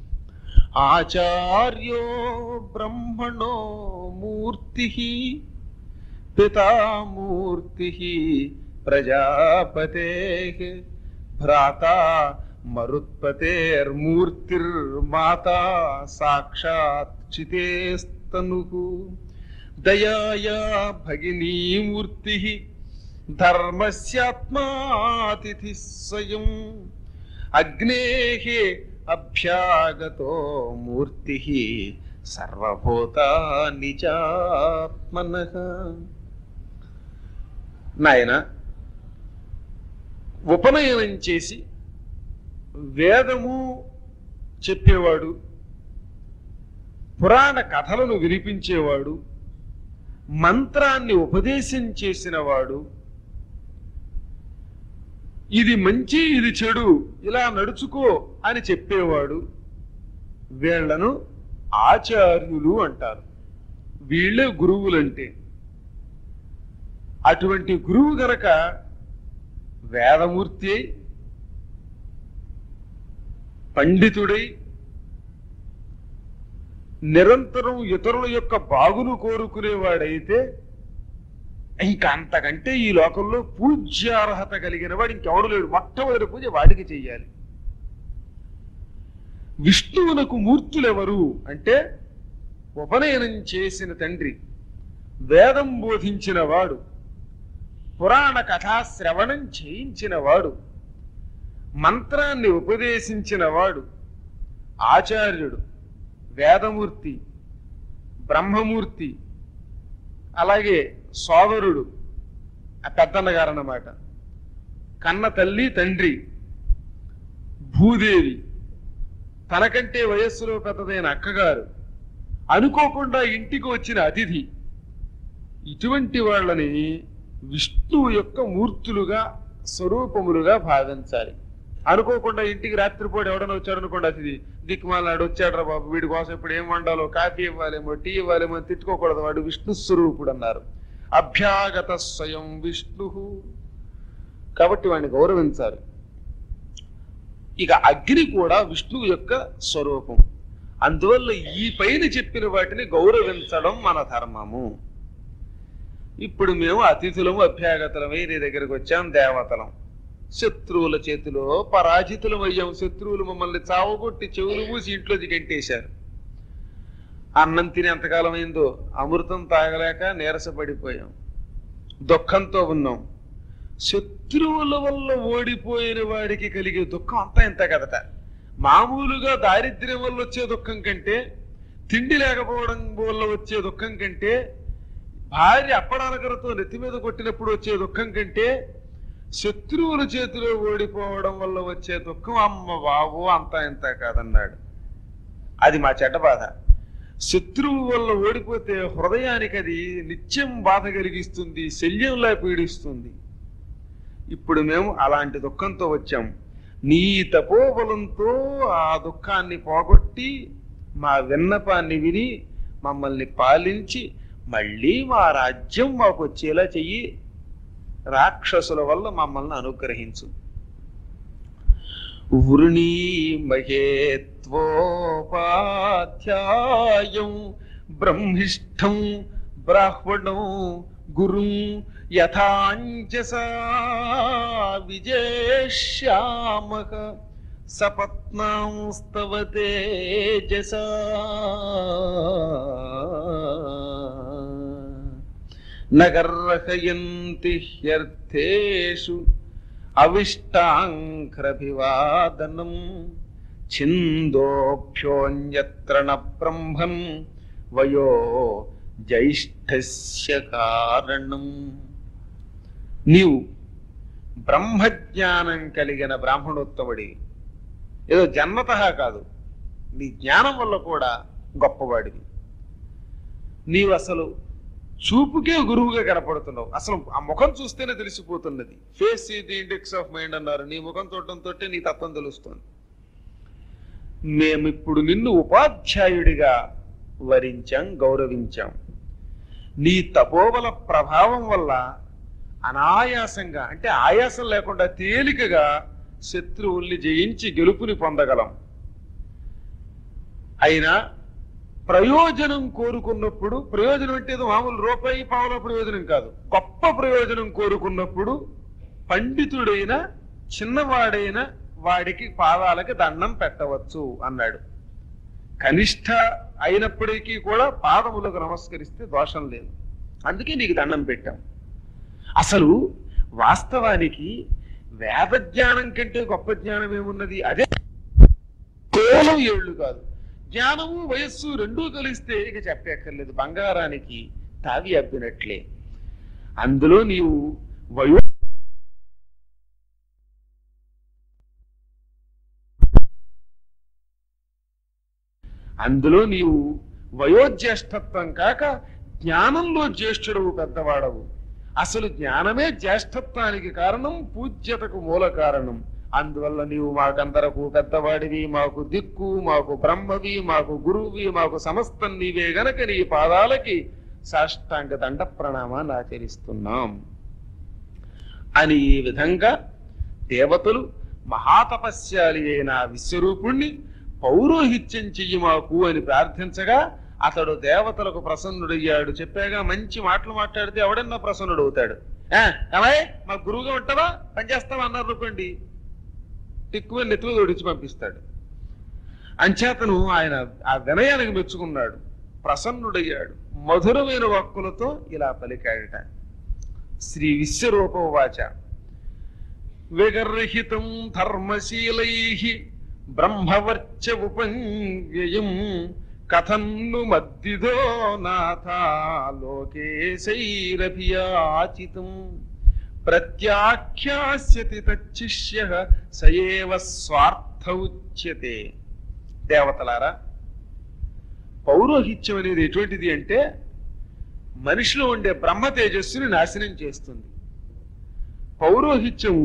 ఆచార్యో బ్రహ్మణో మూర్తి పితామూర్తి ప్రజాపతే భ్రాత మరుత్పతేర్మూర్తిర్మాతా సాక్షాత్ చితేస్తను దయాయా భగినీమూర్తి ధర్మస్యాత్మాతిథి స్వయం అగ్నే అభ్యాగతో మూర్తి సర్వభూతాని చాత్మన నాయన ఉపనయనం చేసి వేదము చెప్పేవాడు పురాణ కథలను వినిపించేవాడు మంత్రాన్ని ఉపదేశం చేసినవాడు ఇది మంచి ఇది చెడు ఇలా నడుచుకో అని చెప్పేవాడు వీళ్లను ఆచార్యులు అంటారు వీళ్ళే గురువులంటే అటువంటి గురువు గనక వేదమూర్తి అయి పండితుడై నిరంతరం ఇతరుల యొక్క బాగును కోరుకునేవాడైతే ఇంకా అంతకంటే ఈ లోకంలో పూజ్యార్హత కలిగిన వాడు ఇంకెవడు లేడు మొట్టమొదటి పూజ వాడికి చెయ్యాలి విష్ణువునకు మూర్తులెవరు అంటే ఉపనయనం చేసిన తండ్రి వేదం బోధించిన వాడు పురాణ కథా శ్రవణం చేయించిన వాడు మంత్రాన్ని ఉపదేశించిన వాడు ఆచార్యుడు వేదమూర్తి బ్రహ్మమూర్తి అలాగే సోదరుడు ఆ పెద్దన్నగారు అన్నమాట కన్న తల్లి తండ్రి భూదేవి తనకంటే వయస్సులో పెద్దదైన అక్కగారు అనుకోకుండా ఇంటికి వచ్చిన అతిథి ఇటువంటి వాళ్ళని విష్ణువు యొక్క మూర్తులుగా స్వరూపములుగా భావించాలి అనుకోకుండా ఇంటికి రాత్రిపూట ఎవడన్నా వచ్చాడు అనుకోండి అతిథి దిక్కుమాలాడు వచ్చాడ్రా బాబు వీడి కోసం ఇప్పుడు ఏం వండాలో కాఫీ ఇవ్వాలేమో టీ ఇవ్వాలేమో అని తిట్టుకోకూడదు వాడు విష్ణు స్వరూపుడు అన్నారు అభ్యాగత స్వయం విష్ణు కాబట్టి వాడిని గౌరవించాలి ఇక అగ్ని కూడా విష్ణువు యొక్క స్వరూపం అందువల్ల ఈ పైన చెప్పిన వాటిని గౌరవించడం మన ధర్మము ఇప్పుడు మేము అతిథులము అభ్యాగతులమై నీ దగ్గరికి వచ్చాం దేవతలం శత్రువుల చేతిలో పరాజితులం అయ్యాం శత్రువులు మమ్మల్ని చావగొట్టి చెవులు మూసి ఇంట్లోకి గంటేశారు అన్నం తిని ఎంతకాలం అయిందో అమృతం తాగలేక నీరసపడిపోయాం దుఃఖంతో ఉన్నాం శత్రువుల వల్ల ఓడిపోయిన వాడికి కలిగే దుఃఖం అంతా ఇంత కదట మామూలుగా దారిద్ర్యం వల్ల వచ్చే దుఃఖం కంటే తిండి లేకపోవడం వల్ల వచ్చే దుఃఖం కంటే భార్య అప్పడానకరతో నెత్తి మీద కొట్టినప్పుడు వచ్చే దుఃఖం కంటే శత్రువుల చేతిలో ఓడిపోవడం వల్ల వచ్చే దుఃఖం అమ్మ బాబు అంతా ఇంత కాదన్నాడు అది మా చెడ్డ బాధ శత్రువు వల్ల ఓడిపోతే హృదయానికి అది నిత్యం బాధ కలిగిస్తుంది శల్యంలా పీడిస్తుంది ఇప్పుడు మేము అలాంటి దుఃఖంతో వచ్చాం నీ తపోబలంతో ఆ దుఃఖాన్ని పోగొట్టి మా విన్నపాన్ని విని మమ్మల్ని పాలించి మళ్ళీ మా రాజ్యం మాకు వచ్చేలా చెయ్యి రాక్షసుల వల్ల మమ్మల్ని అనుగ్రహించు వృణీమహేత్వోపాధ్యాయం బ్రహ్మిష్టం బ్రాహ్మణం గురుం యథాంజసా విజేష్యామః సపత్నాంస్తవ తేజసా నగర్హయంతి హ్యర్థేషు అవిష్టాంఘ్రభివాదనం ఛిందోభ్యోన్యత్ర న బ్రహ్మన్ వయో జ్యేష్ఠస్య కారణం నీవు బ్రహ్మజ్ఞానం కలిగిన బ్రాహ్మణోత్తముడి ఏదో జన్మత కాదు నీ జ్ఞానం వల్ల కూడా గొప్పవాడివి నీవు అసలు చూపుకే గురువుగా కనపడుతున్నావు అసలు ఆ ముఖం చూస్తేనే తెలిసిపోతున్నది face the index of mind అన్నారు నీ ముఖం చూడటంతో నీ తత్వం తెలుస్తుంది మేమిప్పుడు నిన్ను ఉపాధ్యాయుడిగా వరించాం గౌరవించాం నీ తపోబల ప్రభావం వల్ల అనాయాసంగా అంటే ఆయాసం లేకుండా తేలికగా శత్రువుల్ని జయించి గెలుపుని పొందగలం అయినా ప్రయోజనం కోరుకున్నప్పుడు ప్రయోజనం అంటే ఏదో మామూలు రూపాయి పావుల ప్రయోజనం కాదు గొప్ప ప్రయోజనం కోరుకున్నప్పుడు పండితుడైన చిన్నవాడైన వాడికి పాదాలకి దండం పెట్టవచ్చు అన్నాడు కనిష్ట అయినప్పటికీ కూడా పాదములకు నమస్కరిస్తే దోషం లేదు అందుకే నీకు దండం పెట్టాం అసలు వాస్తవానికి వేద జ్ఞానం కంటే గొప్ప జ్ఞానం ఏమున్నది అదే కేవలం ఏళ్ళు కాదు జ్ఞానము వయస్సు రెండూ కలిస్తే ఇక చెప్పక్కర్లేదు బంగారానికి తావి అబ్బినట్లే అందులో నీవు వయో అందులో నీవు వయోజ్యేష్ఠత్వం కాక జ్ఞానంలో జ్యేష్ఠుడవు పెద్దవాడవు అసలు జ్ఞానమే జ్యేష్ఠత్వానికి కారణం పూజ్యతకు మూల కారణం అందువల్ల నీవు మాకందరకు పెద్దవాడివి మాకు దిక్కు మాకు బ్రహ్మవి మాకు గురువువి మాకు సమస్తం నీవే గనక నీ పాదాలకి సాష్టాంగ దండ ప్రణామాన్ని ఆచరిస్తున్నాం అని ఈ విధంగా దేవతలు మహాతపస్యాలి అయిన విశ్వరూపుణ్ణి పౌరోహిత్యం చెయ్యి మాకు అని ప్రార్థించగా అతడు దేవతలకు ప్రసన్నుడయ్యాడు చెప్పాగా మంచి మాటలు మాట్లాడితే ఎవడన్నా ప్రసన్నుడు అవుతాడు "ఆ, ఏమయ్య మా గురువుగా ఉంటావా పనిచేస్తావా అన్నారు అనుకోండి టిక్కువ నెత్తులు తోడించి పంపిస్తాడు అంచేతను ఆయన ఆ వినయానికి మెచ్చుకున్నాడు ప్రసన్నుడయ్యాడు మధురమైన వాక్కులతో ఇలా పలికాడట శ్రీ విశ్వరూపవాచ విగర్హితం ధర్మశీలై బ్రహ్మవర్చ ఉపంవ్యయం కథన్ను మద్దిదో నాథ లోకేశైరభియాచితం ప్రత్యాఖ్యాస్యతి తచ్చిష్య సయేవ స్వార్థ ఉచ్యతే దేవతలారా పౌరోహిత్యం అనేది ఎటువంటిది అంటే మనిషిలో ఉండే బ్రహ్మ తేజస్సుని నాశనం చేస్తుంది పౌరోహిత్యం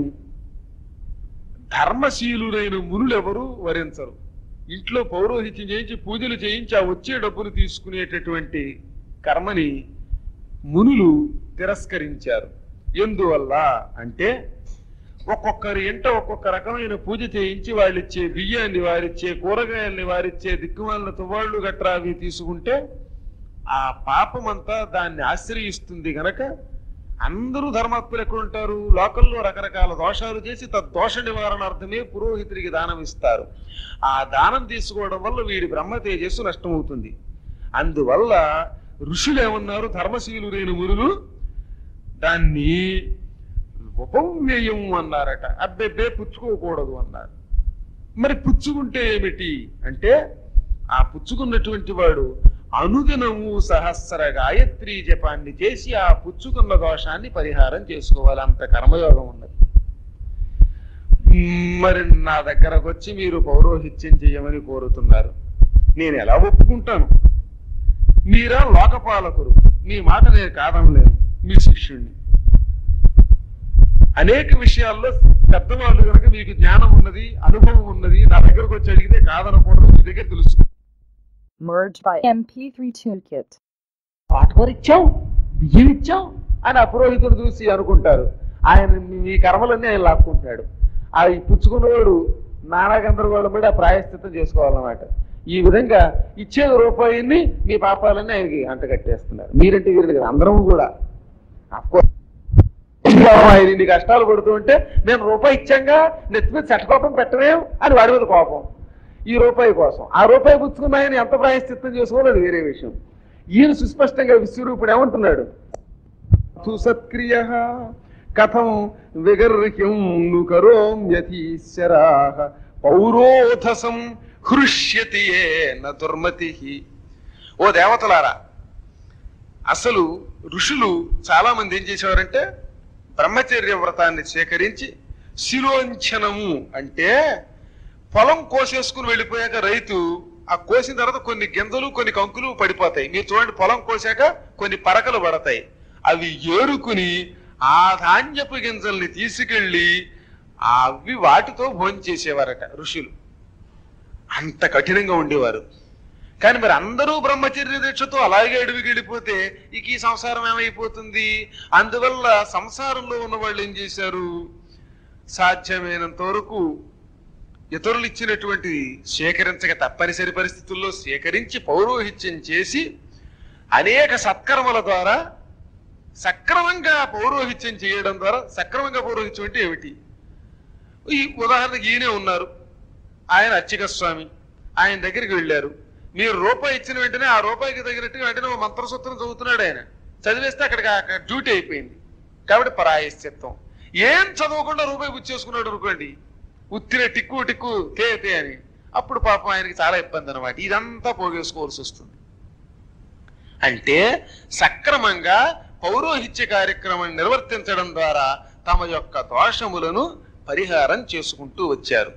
ధర్మశీలురైన మునులెవరూ వరించరు ఇంట్లో పౌరోహిత్యం చేయించి పూజలు చేయించి ఆ వచ్చే డబ్బులు తీసుకునేటటువంటి కర్మని మునులు తిరస్కరించారు ఎందువల్ల అంటే ఒక్కొక్కరి ఇంట ఒక్కొక్క రకమైన పూజ చేయించి వాళ్ళిచ్చే బియ్యాన్ని వారిచ్చే కూరగాయల్ని వారిచ్చే దిక్కుమాలిన తువాళ్ళు గట్రా అవి తీసుకుంటే ఆ పాపమంతా దాన్ని ఆశ్రయిస్తుంది గనక అందరూ ధర్మాత్ములు ఎక్కడ ఉంటారు లోకల్లో రకరకాల దోషాలు చేసి తద్దోష నివారణార్థమే పురోహితుడికి దానం ఇస్తారు ఆ దానం తీసుకోవడం వల్ల వీడి బ్రహ్మ తేజస్సు నష్టమవుతుంది అందువల్ల ఋషులు ఏమన్నారు ధర్మశీలురైన మునులు దాన్ని ఉపవ్యయం అన్నారట అబ్బెబ్బే పుచ్చుకోకూడదు అన్నారు మరి పుచ్చుకుంటే ఏమిటి అంటే ఆ పుచ్చుకున్నటువంటి వాడు అనుదినము సహస్ర గాయత్రి జపాన్ని చేసి ఆ పుచ్చుకున్న దోషాన్ని పరిహారం చేసుకోవాలి అంత కర్మయోగం ఉన్నది మరి నా దగ్గరకు వచ్చి మీరు పౌరోహిత్యం చేయమని కోరుతున్నారు నేను ఎలా ఒప్పుకుంటాను మీరా లోకపాలకురు మీ మాట నేను కాదనలేను మీ శిష్యుణ్ణి అనేక విషయాల్లో పెద్దవాళ్ళు కనుక మీకు జ్ఞానం ఉన్నది అనుభవం ఉన్నది నా దగ్గరకు వచ్చి అడిగితే కాదనకూడదు మీ దగ్గర తెలుసు Merged by MP3 Toolkit. పాటకూర ఇచ్చాం బియ్యం ఇచ్చాం అని ఆ పురోహితుడు చూసి అనుకుంటారు ఆయన మీ కర్మలన్నీ ఆయన లాక్కుంటున్నాడు ఆ ఈ పుచ్చుకున్నవాడు నానా గందరగోళం పడి ఆ ప్రాయశ్చిత్తం చేసుకోవాలన్నమాట ఈ విధంగా ఇచ్చేది రూపాయిని మీ పాపాలన్నీ ఆయనకి అంటగట్టేస్తున్నారు మీరంటే వీరు కదా అందరం కూడా Of course, ఇంకా ఆయన ఇన్ని కష్టాలు పడుతూ ఉంటే మేము రూపాయి ఇచ్చాంగా నెత్తి మీద చట్టకోపం పెట్టలేం అని వాడి మీద కోపం ఈ రూపాయి కోసం ఆ రూపాయి పుచ్చుకున్న ఆయన ఎంత ప్రాయశ్చిత్తం చేసుకోవాలో అది వేరే విషయం ఈయన సుస్పష్టంగా విశ్వరూపుడు ఏమంటున్నాడు సత్క్రియ కథం విగర్హ్యం ను కరోమ్యతీశ్వరా పౌరోధసం హృష్యతి ఏన దుర్మతి ఓ దేవతలారా అసలు ఋషులు చాలా మంది ఏం చేసేవారంటే బ్రహ్మచర్య వ్రతాన్ని స్వీకరించి శిరోంఛనము అంటే పొలం కోసేసుకుని వెళ్ళిపోయాక రైతు ఆ కోసిన తర్వాత కొన్ని గింజలు కొన్ని కంకులు పడిపోతాయి మీరు చూడండి పొలం కోసాక కొన్ని పరకలు పడతాయి అవి ఏరుకుని ఆ ధాన్యపు గింజల్ని తీసుకెళ్లి అవి వాటితో భోజనం చేసేవారట ఋషులు అంత కఠినంగా ఉండేవారు కానీ మరి అందరూ బ్రహ్మచర్య దీక్షతో అలాగే అడవికి వెళ్ళిపోతే ఇక ఈ సంసారం ఏమైపోతుంది అందువల్ల సంసారంలో ఉన్న వాళ్ళు ఏం చేశారు సాధ్యమైనంత వరకు ఇతరులు ఇచ్చినటువంటి సేకరించక తప్పనిసరి పరిస్థితుల్లో సేకరించి పౌరోహిత్యం చేసి అనేక సత్కర్మల ద్వారా సక్రమంగా పౌరోహిత్యం చేయడం ద్వారా సక్రమంగా పౌరోహిత్యం అంటే ఏమిటి ఈ ఉదాహరణకి ఈయనే ఉన్నారు ఆయన అచ్చిక స్వామి ఆయన దగ్గరికి వెళ్ళారు మీరు రూపాయి ఇచ్చిన వెంటనే ఆ రూపాయికి తగినట్టుగా వెంటనే ఓ మంత్రసూత్రం చదువుతున్నాడు ఆయన చదివేస్తే అక్కడికి అక్కడ డ్యూటీ అయిపోయింది కాబట్టి పరాయశ్చిత్తం ఏం చదవకుండా రూపాయి పుచ్చేసుకున్నాడు అనుకోండి ఉత్తిన టిక్కు టిక్కు తే తే అని అప్పుడు పాపం ఆయనకి చాలా ఇబ్బంది అనమాట ఇదంతా పోగేసుకోవాల్సి వస్తుంది అంటే సక్రమంగా పౌరోహిత్య కార్యక్రమం నిర్వర్తించడం ద్వారా తమ యొక్క దోషములను పరిహారం చేసుకుంటూ వచ్చారు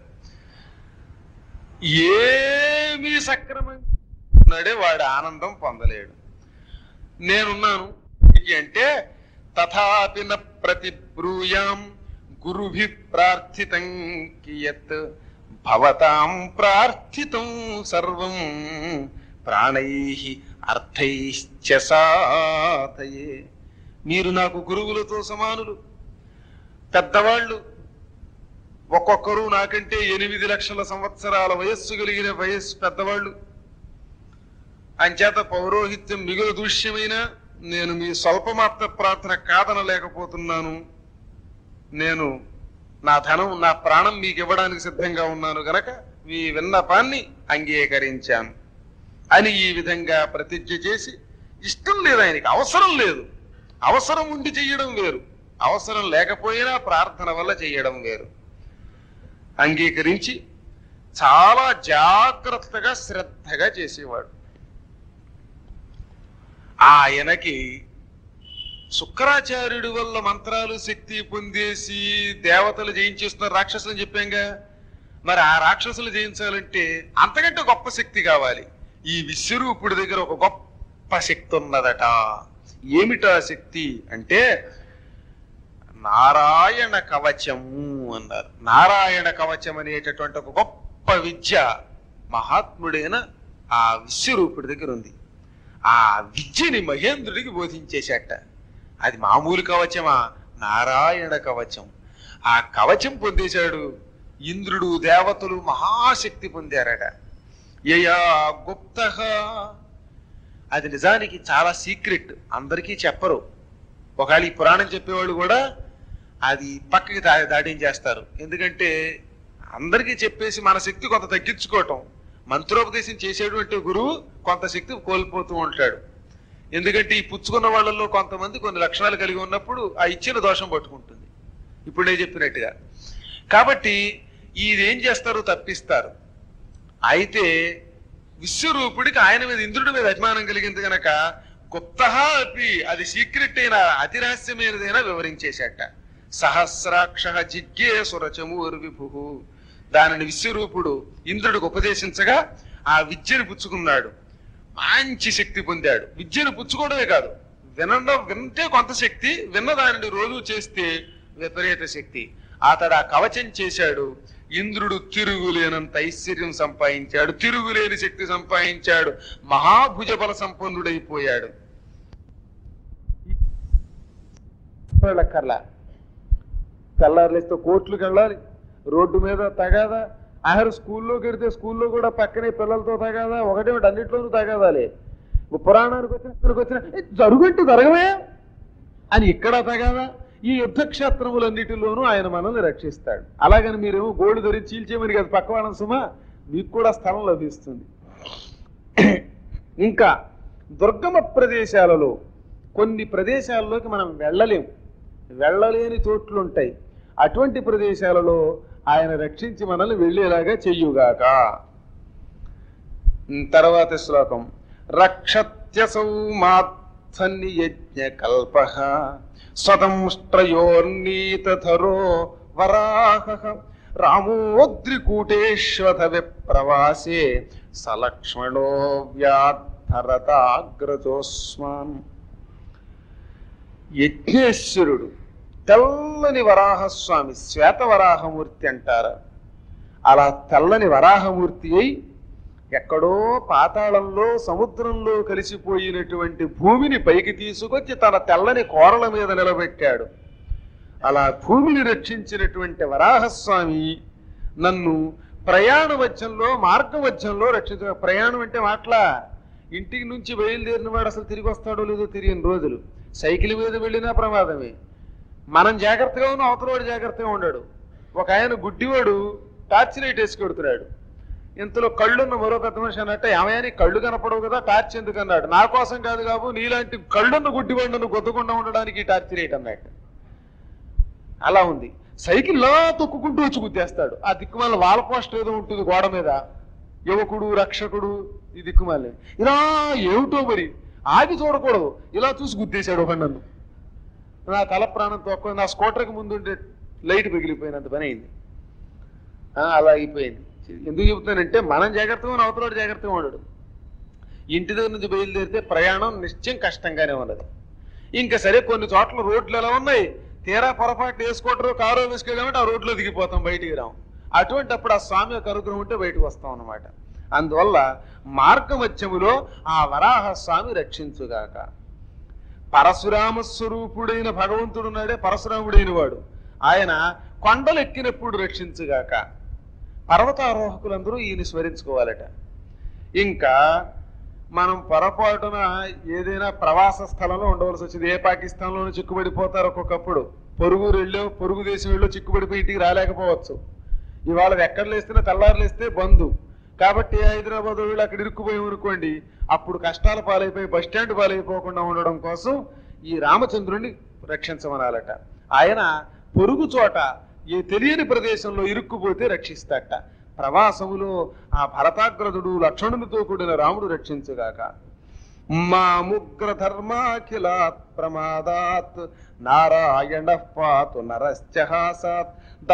ఏమీ సక్రమంగా ఉన్నాడే వాడు ఆనందం పొందలేడు నేనున్నాను ఇది అంటే తథాపి న ప్రతిబ్రూయాం గురుభి ప్రార్థితం కియత్ భవతాం ప్రార్థితం సర్వం ప్రాణై అర్థైశ్చ సాధయే మీరు నాకు గురువులతో సమానులు పెద్దవాళ్ళు ఒక్కొక్కరు నాకంటే ఎనిమిది లక్షల సంవత్సరాల వయస్సు కలిగిన వయస్సు పెద్దవాళ్ళు అంచేత పౌరోహిత్యం మిగులు దృశ్యమైన నేను మీ స్వల్పమాత్ర ప్రార్థన కాదనలేకపోతున్నాను నేను నా ధనం నా ప్రాణం మీకు ఇవ్వడానికి సిద్ధంగా ఉన్నాను గనక మీ విన్నపాన్ని అంగీకరించాను అని ఈ విధంగా ప్రతిజ్ఞ చేసి ఇష్టం లేదు ఆయనకి అవసరం లేదు అవసరం ఉండి చెయ్యడం వేరు అవసరం లేకపోయినా ప్రార్థన వల్ల చెయ్యడం వేరు అంగీకరించి చాలా జాగ్రత్తగా శ్రద్ధగా చేసేవాడు ఆయనకి శుక్రాచార్యుడి వల్ల మంత్రాలు శక్తి పొందేసి దేవతలు జయించేస్తున్న రాక్షసులు చెప్పాంగా మరి ఆ రాక్షసులు జయించాలంటే అంతకంటే గొప్ప శక్తి కావాలి ఈ విశ్వరూపుడి దగ్గర ఒక గొప్ప శక్తి ఉన్నదట ఏమిటా శక్తి అంటే నారాయణ కవచము అన్నారు నారాయణ కవచం అనేటటువంటి ఒక గొప్ప విద్య మహాత్ముడైన ఆ విశ్వరూపుడి దగ్గర ఉంది ఆ విద్యని మహేంద్రుడికి బోధించేశాట అది మామూలు కవచమా నారాయణ కవచం ఆ కవచం పొందేశాడు ఇంద్రుడు దేవతలు మహాశక్తి పొందారట యయా గుప్త అది నిజానికి చాలా సీక్రెట్ అందరికీ చెప్పరు ఒకవేళ ఈ పురాణం చెప్పేవాళ్ళు కూడా అది పక్కకి దా దాటించేస్తారు ఎందుకంటే అందరికీ చెప్పేసి మన శక్తి కొంత తగ్గించుకోవటం మంత్రోపదేశం చేసేటువంటి గురువు కొంత శక్తి కోల్పోతూ ఉంటాడు ఎందుకంటే ఈ పుచ్చుకున్న వాళ్ళల్లో కొంతమంది కొన్ని లక్షణాలు కలిగి ఉన్నప్పుడు ఆ ఇచ్చిన దోషం పట్టుకుంటుంది ఇప్పుడు నేను చెప్పినట్టుగా కాబట్టి ఇదేం చేస్తారు తప్పిస్తారు అయితే విశ్వరూపుడికి ఆయన మీద ఇంద్రుడి మీద అభిమానం కలిగింది గనక గుప్త అపి అది సీక్రెట్ అయిన అతి రహస్యమైనదైనా వివరించేశాట సహస్రాక్ష జిజ్ఞే సురచమూర్ విభు దానిని విశ్వరూపుడు ఇంద్రుడికి ఉపదేశించగా ఆ విద్యను పుచ్చుకున్నాడు మంచి శక్తి పొందాడు విద్యను పుచ్చుకోవడమే కాదు వినడం వింటే కొంత శక్తి విన్న దానిని రోజు చేస్తే విపరీత శక్తి అతడు ఆ కవచం చేశాడు ఇంద్రుడు తిరుగులేనంత ఐశ్వర్యం సంపాదించాడు తిరుగులేని శక్తి సంపాదించాడు మహాభుజ బల సంపన్నుడైపోయాడు వెళ్ళక్కర్లా తెల్లారులేస్తే కోర్టులకు వెళ్ళాలి రోడ్డు మీద తగాదా ఆఖరు స్కూల్లోకి వెడితే స్కూల్లో కూడా పక్కనే పిల్లలతో తగాదా ఒకటే ఒకటి అన్నిట్లోనూ తగాదాలే ఓ పురాణానికి వచ్చిన ఇక్కడికి వచ్చిన "ఏ, జరుగుంటే జరగవే అని ఇక్కడ తగాదా ఈ యుద్ధ క్షేత్రములన్నిటిలోనూ ఆయన మనల్ని రక్షిస్తాడు అలాగని మీరేమో గోల్డ్ ధరించి చీల్చేమని కదా పక్క వాళ్ళని సుమా మీకు కూడా స్థలం లభిస్తుంది ఇంకా దుర్గమ ప్రదేశాలలో కొన్ని ప్రదేశాల్లోకి మనం వెళ్ళలేం వెళ్ళలేని చోట్లు ఉంటాయి అటువంటి ప్రదేశాలలో ఆయన రక్షించి మనల్ని వెళ్ళేలాగా చెయ్యుగాక ఉమ్, తర్వాత శ్లోకం రక్షత్యసౌ మాత్సన్ని యజ్ఞ కల్ప స్వతంష్ట్రయోర్నీతరో వరాహ రామోద్రికూటేశ్వత విప్రవాసే సలక్ష్మణో వ్యాధరతాగ్రజోస్మాన్ యజ్ఞేశ్వరుడు తెల్లని వరాహస్వామి శ్వేత వరాహమూర్తి అంటారు అలా తెల్లని వరాహమూర్తి అయి ఎక్కడో పాతాళంలో సముద్రంలో కలిసిపోయినటువంటి భూమిని పైకి తీసుకొచ్చి తన తెల్లని కోరల మీద నిలబెట్టాడు అలా భూమిని రక్షించినటువంటి వరాహస్వామి నన్ను ప్రయాణ మధ్యంలో మార్గ మధ్యంలో రక్షించ ప్రయాణం అంటే మాట్లా ఇంటికి నుంచి బయలుదేరిన వాడు అసలు తిరిగి వస్తాడో లేదో తెలియని రోజులు సైకిల్ మీద వెళ్ళినా ప్రమాదమే మనం జాగ్రత్తగా ఉన్న అవతల వాడు జాగ్రత్తగా ఉన్నాడు ఒక ఆయన గుడ్డివాడు టార్చ్ లైట్ వేసి కొడుతున్నాడు ఇంతలో కళ్ళున్న మరో పెద్ద మనిషి అన్నట్టే ఏమయ్యా కళ్ళు కనపడవు కదా టార్చ్ ఎందుకు అన్నాడు నా కోసం కాదు కాదు నీలాంటి కళ్ళున్న గుడ్డివాడు నన్ను గొద్దకుండా ఉండడానికి ఈ టార్చ్ లైట్ అన్నట్టు అలా ఉంది సైకిల్ లా తొక్కుకుంటూ వచ్చి గుద్దేస్తాడు ఆ దిక్కుమాల వాల్ పోస్ట్ ఏదో ఉంటుంది గోడ మీద యువకుడు రక్షకుడు ఈ దిక్కుమాలి ఇలా ఏమిటో మరి ఆగి చూడకూడదు ఇలా చూసి గుద్దేశాడు ఒక నన్ను నా తల ప్రాణం తక్కువ నా స్కూటర్కి ముందు ఉండే లైట్ పగిలిపోయినంత పని అయింది ఆ, అలా అయిపోయింది ఎందుకు చెబుతానంటే మనం జాగ్రత్తగా ఉన్న అవతల జాగ్రత్తగా ఉండడు ఇంటి దగ్గర నుంచి బయలుదేరితే ప్రయాణం నిశ్చయం కష్టంగానే ఉన్నది ఇంకా సరే కొన్ని చోట్ల రోడ్లు ఎలా ఉన్నాయి తీరా పొరపాటు వేసుకోవటరు కారు వేసుకెళ్ళామంటే ఆ రోడ్లో దిగిపోతాం బయటికి రాం అటువంటి అప్పుడు ఆ స్వామి యొక్క అనుగ్రహం ఉంటే బయటకు వస్తాం అన్నమాట అందువల్ల మార్గమధ్యములో ఆ వరాహ స్వామి రక్షించుగాక పరశురామ స్వరూపుడైన భగవంతుడున్నాడే పరశురాముడైన వాడు ఆయన కొండలు ఎక్కినప్పుడు రక్షించుగాక పర్వతారోహకులందరూ ఈయన స్మరించుకోవాలట ఇంకా మనం పొరపాటున ఏదైనా ప్రవాస స్థలంలో ఉండవలసి వచ్చింది ఏ పాకిస్తాన్లోనూ చిక్కుబడిపోతారు ఒక్కొక్కప్పుడు పొరుగు వెళ్ళో పొరుగు దేశం వెళ్ళో చిక్కుబడిపోయి ఇంటికి రాలేకపోవచ్చు ఇవాళ ఎక్కడ లేస్తేనే తెల్లారు లేస్తే బంధు కాబట్టి హైదరాబాద్ వీళ్ళు అక్కడ ఇరుక్కుపోయి అనుకోండి అప్పుడు కష్టాల పాలైపోయి బస్ స్టాండ్ పాలైపోకుండా ఉండడం కోసం ఈ రామచంద్రుడిని రక్షించమనాలట ఆయన పొరుగు చోట ఏ తెలియని ప్రదేశంలో ఇరుక్కుపోతే రక్షిస్తాట ప్రవాసములో ఆ భరతాగ్రదుడు లక్ష్మణునితో కూడిన రాముడు రక్షించుగాక మా ముగ్ర ధర్మాఖిలాత్ ప్రమాదాత్ నారాయణ పాతు నరశ్చహాసాత్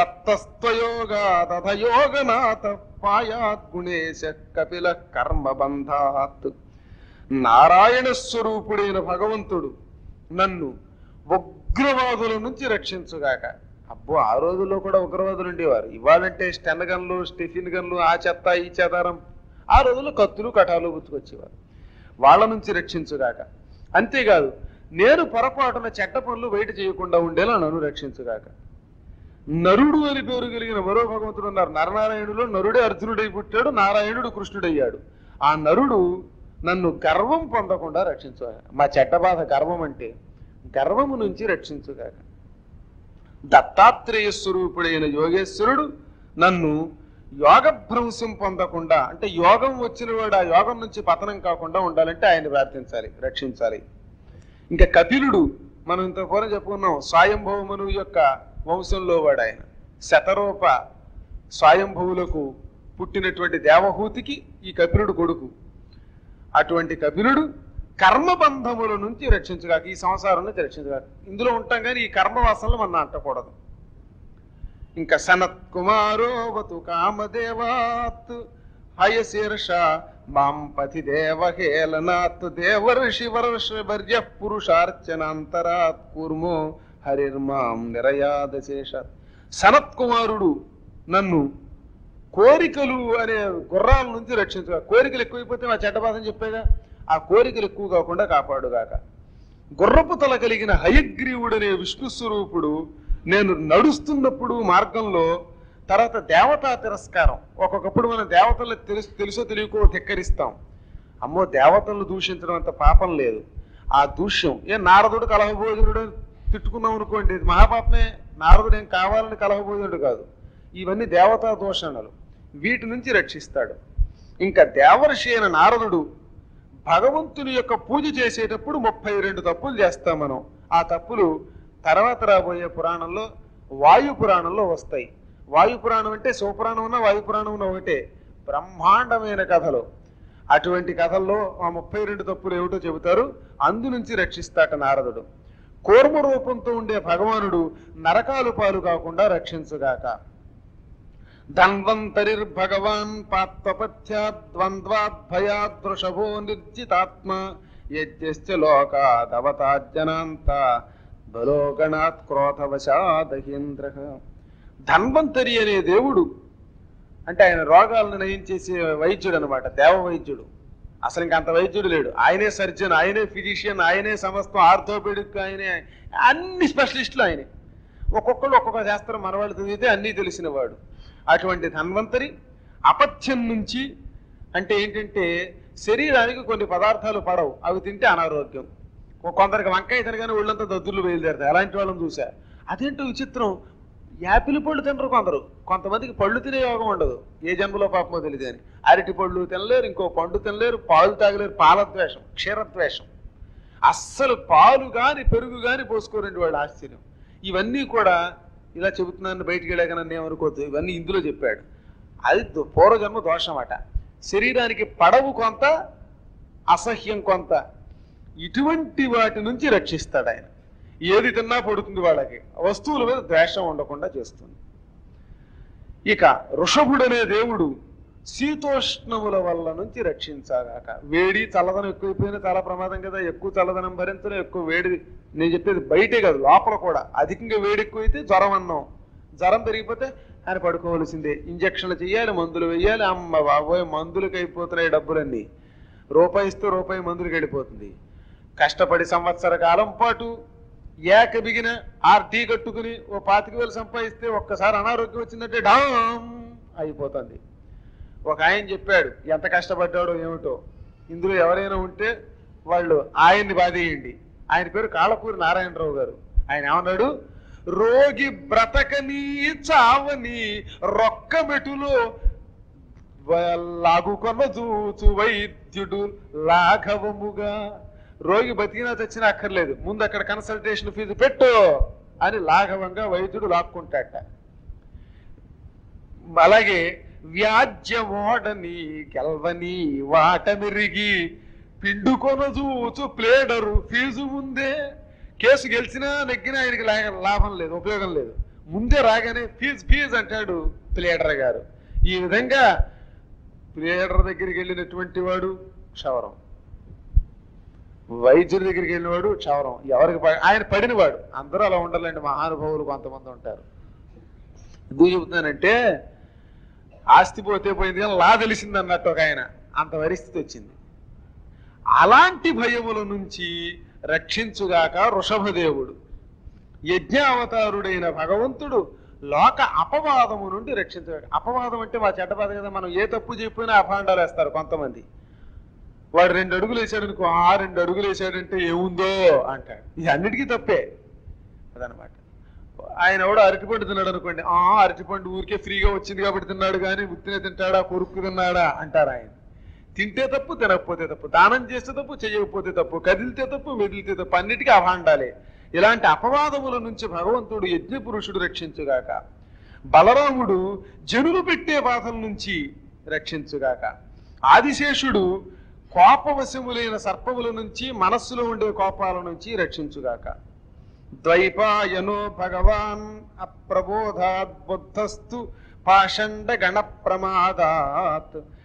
దత్తస్త్వయోగాదయోగనాథ పాయాత్ గుణేశ కపిల కర్మబంధాత్ నారాయణ స్వరూపుడైన భగవంతుడు నన్ను ఉగ్రవాదుల నుంచి రక్షించుగాక అబ్బో ఆ రోజుల్లో కూడా ఉగ్రవాదులు ఉండేవారు ఇవాళంటే స్టెన్ గన్లు స్టిఫిన్ గన్లు ఆ చెత్త ఈ చెదారం ఆ రోజుల్లో కత్తులు కటాలు గుర్తుకొచ్చేవారు వాళ్ళ నుంచి రక్షించుగాక అంతేకాదు నేను పొరపాటున చెడ్డ పనులు బయట చేయకుండా ఉండేలా నన్ను రక్షించుగాక నరుడు అని పేరు కలిగిన మరో భగవంతుడు ఉన్నారు నరనారాయణులో నరుడే అర్జునుడై పుట్టాడు నారాయణుడు కృష్ణుడయ్యాడు ఆ నరుడు నన్ను గర్వం పొందకుండా రక్షించు మా చెడ్డ బాధ గర్వం అంటే గర్వము నుంచి రక్షించుగాక దత్తాత్రేయ స్వరూపుడైన యోగేశ్వరుడు నన్ను యోగ భ్రంశం పొందకుండా అంటే యోగం వచ్చిన వాడు ఆ యోగం నుంచి పతనం కాకుండా ఉండాలంటే ఆయన ప్రార్థించాలి రక్షించాలి ఇంకా కపిలుడు మనం ఇంత పూర్వం చెప్పుకున్నాం స్వయంభవమును యొక్క వంశంలో వాడు ఆయన శతరూప స్వయంభవులకు పుట్టినటువంటి దేవహూతికి ఈ కపిలుడు కొడుకు అటువంటి కపిలుడు కర్మబంధముల నుంచి రక్షించగాక ఈ సంసారం నుంచి రక్షించగాక ఇందులో ఉంటాం కానీ ఈ కర్మవాసనలు మన అంటకూడదు ఇంకా సనత్ కుమారోవతు కామదేవాత్ హయశీర్ష మాం పతి దేవహేళనాత్ దేవర్షి వర్ష పురుషార్చనాంతరాత్ కూర్మో హరిర్మాం నిరయాదశేష సనత్ కుమారుడు నన్ను కోరికలు అనే గుర్రాల నుంచి రక్షించగా కోరికలు ఎక్కువైపోతే మా చెడ్డబాధని చెప్పేగా ఆ కోరికలు ఎక్కువ కాకుండా కాపాడుగాక గుర్రపు తల కలిగిన హయగ్రీవుడనే విష్ణు స్వరూపుడు నేను నడుస్తున్నప్పుడు మార్గంలో తర్వాత దేవతా తిరస్కారం ఒక్కొక్కప్పుడు మనం దేవతలు తెలుసు తెలుసో తెలియకో ధిక్కరిస్తాం అమ్మో దేవతలను దూషించడం అంత పాపం లేదు ఆ దూష్యం ఏ నారదుడు కలహబోధుడు అని తిట్టుకున్నాం అనుకోండి ఇది మహాపాపమే నారదుడు ఏం కావాలని కలహబోధుడు కాదు ఇవన్నీ దేవతా దోషణలు వీటి నుంచి రక్షిస్తాడు ఇంకా దేవర్షి అయిన నారదుడు భగవంతుని యొక్క పూజ చేసేటప్పుడు ముప్పై రెండు తప్పులు చేస్తాం మనం ఆ తప్పులు తర్వాత రాబోయే పురాణంలో వాయు పురాణంలో వస్తాయి వాయు పురాణం అంటే శివపురాణం ఉన్న వాయు పురాణం ఉన్న ఒకటే బ్రహ్మాండమైన కథలు అటువంటి కథల్లో ఆ ముప్పై రెండు తప్పులు ఏమిటో చెబుతారు అందు నుంచి రక్షిస్తాట నారదుడు కూర్మ రూపంతో ఉండే భగవానుడు నరకాలు పాలు కాకుండా రక్షించుగాక ధన్వంతరిర్భగవాన్ పాత్వపథ్యాద్వంద్వాద్భయాదృషభో నిర్జితాత్మ యజ్ఞశ్చ లోకాదవతాజ్జనాంత బలోగణాత్ క్రోధవశాదహీంద్ర ధన్వంతరి అనే దేవుడు అంటే ఆయన రోగాలను నయం చేసే వైద్యుడు అనమాట దేవ వైద్యుడు అసలు ఇంక అంత వైద్యుడు లేడు ఆయనే సర్జన్ ఆయనే ఫిజిషియన్ ఆయనే సమస్తం ఆర్థోపెడిక్ ఆయనే అన్ని స్పెషలిస్టులు ఆయనే ఒక్కొక్కళ్ళు ఒక్కొక్క శాస్త్రం మనవాళ్ళు చదివితే అన్నీ తెలిసిన వాడు అటువంటి ధన్వంతరి అపథ్యం నుంచి అంటే ఏంటంటే శరీరానికి కొన్ని పదార్థాలు పడవు అవి తింటే అనారోగ్యం కొ- కొందరికి వంకాయ తినగానే ఒళ్ళంతా దద్దులు బయలుదేరుతాయి అలాంటి వాళ్ళని చూసా అదేంటో విచిత్రం యాపిల్ పళ్ళు తినరు కొందరు కొంతమందికి పళ్ళు తినే యోగం ఉండదు ఏ జన్మలో పాపమో తెలియదు అని అరటి పళ్ళు తినలేరు ఇంకో పండు తినలేరు పాలు తాగలేరు పాలద్వేషం క్షీరద్వేషం అస్సలు పాలు గాని పెరుగు గాని పోసుకోరండి వాళ్ళు ఆశ్చర్యం ఇవన్నీ కూడా ఇలా చెబుతున్నాను బయటికి వెళ్ళాక నన్ను ఏమనుకోవద్దు ఇవన్నీ ఇందులో చెప్పాడు అది దో- పూర్వజన్మ దోషం అట శరీరానికి పడవు కొంత అసహ్యం కొంత ఇటువంటి వాటి నుంచి రక్షిస్తాడు ఆయన ఏది తిన్నా పడుతుంది వాళ్ళకి వస్తువుల మీద ద్వేషం ఉండకుండా చేస్తుంది ఇక ఋషభుడనే దేవుడు శీతోష్ణముల వల్ల నుంచి రక్షించాగాక వేడి చల్లదనం ఎక్కువైపోయినా చాలా ప్రమాదం కదా ఎక్కువ చల్లదనం భరించడం ఎక్కువ వేడి నేను చెప్పేది బయటే కాదు లోపల కూడా అధికంగా వేడి ఎక్కువైతే జ్వరం అన్నాం జ్వరం పెరిగిపోతే ఆయన పడుకోవలసిందే ఇంజక్షన్లు చేయాలి మందులు వేయాలి అమ్మ బాబోయ్ మందులకు అయిపోతున్నాయి డబ్బులన్నీ రూపాయి ఇస్తే రూపాయి మందులకు వెళ్ళిపోతుంది కష్టపడి సంవత్సర కాలం పాటు ఏక బిగిన ఆర్టీ కట్టుకుని ఓ పాతిక వేలు సంపాదిస్తే ఒక్కసారి అనారోగ్యం వచ్చిందంటే డామ్ అయిపోతుంది ఒక ఆయన చెప్పాడు ఎంత కష్టపడ్డాడో ఏమిటో ఇందులో ఎవరైనా ఉంటే వాళ్ళు ఆయన్ని బాధేయండి ఆయన పేరు కాళపూరి నారాయణరావు గారు ఆయన ఏమన్నాడు రోగి బ్రతకని చావని రొక్క మెటులో లాగుకొన్న చూచు వైద్యుడు లాఘవముగా రోగి బతికినా చచ్చినా అక్కర్లేదు ముందు అక్కడ కన్సల్టేషన్ ఫీజు పెట్టు అని లాఘవంగా వైద్యుడు లాక్కుంటాట అలాగే వ్యాజ్యమోడని గెల్వని వాటమిరిగి పిండుకొన చూచు ప్లేడరు ఫీజు ముందే కేసు గెలిచినా నెగ్గినా ఆయనకి లా- లాభం లేదు ఉపయోగం లేదు ముందే రాగానే ఫీజు ఫీజు అంటాడు ప్లేడర్ గారు ఈ విధంగా ప్లేడర్ దగ్గరికి వెళ్ళినటువంటి వాడు క్షవరం వైద్యుడి దగ్గరికి వెళ్ళినవాడు క్షవరం ఎవరికి ప- ఆయన పడినవాడు అందరూ అలా ఉండాలండి మహానుభావులు కొంతమంది ఉంటారు ఎందుకు చెబుతున్నానంటే ఆస్తి పోతే పోయింది కానీ లా తెలిసింది అన్నట్టు ఒక ఆయన అంత పరిస్థితి వచ్చింది అలాంటి భయముల నుంచి రక్షించుగాక వృషభదేవుడు యజ్ఞావతారుడైన భగవంతుడు లోక అపవాదము నుండి రక్షించగాక అపవాదం అంటే మా చెడ్డబాధ కదా మనం ఏ తప్పు చెప్పినా అభాండాలు వేస్తారు కొంతమంది వాడు రెండు అడుగులు వేసాడు అనుకో ఆ రెండు అడుగులు వేసాడంటే ఏముందో అంటాడు ఇది అన్నిటికీ తప్పే అదనమాట ఆయన ఎవడో అరటిపండు తిన్నాడు అనుకోండి ఆ అరటిపండు ఊరికే ఫ్రీగా వచ్చింది కాబట్టి తిన్నాడు కానీ ఉత్తినే తింటాడా కొరుక్కు తిన్నాడా అంటారు ఆయన తింటే తప్పు తినకపోతే తప్పు దానం చేస్తే తప్పు చేయకపోతే తప్పు కదిలితే తప్పు వెదిలితే తప్పు అన్నిటికీ అభాండాలే ఇలాంటి అపవాదముల నుంచి భగవంతుడు యజ్ఞ పురుషుడు రక్షించుగాక బలరాముడు జనులు పెట్టే బాధల నుంచి రక్షించుగాక ఆదిశేషుడు కోపవశములైన సర్పముల నుంచి మనస్సులో ఉండే కోపాల నుంచి రక్షించుగాక ద్వైపాయనో భగవాన్ అప్రబోధాత్ బుద్ధస్తు పాషండ గణ ప్రమాదాత్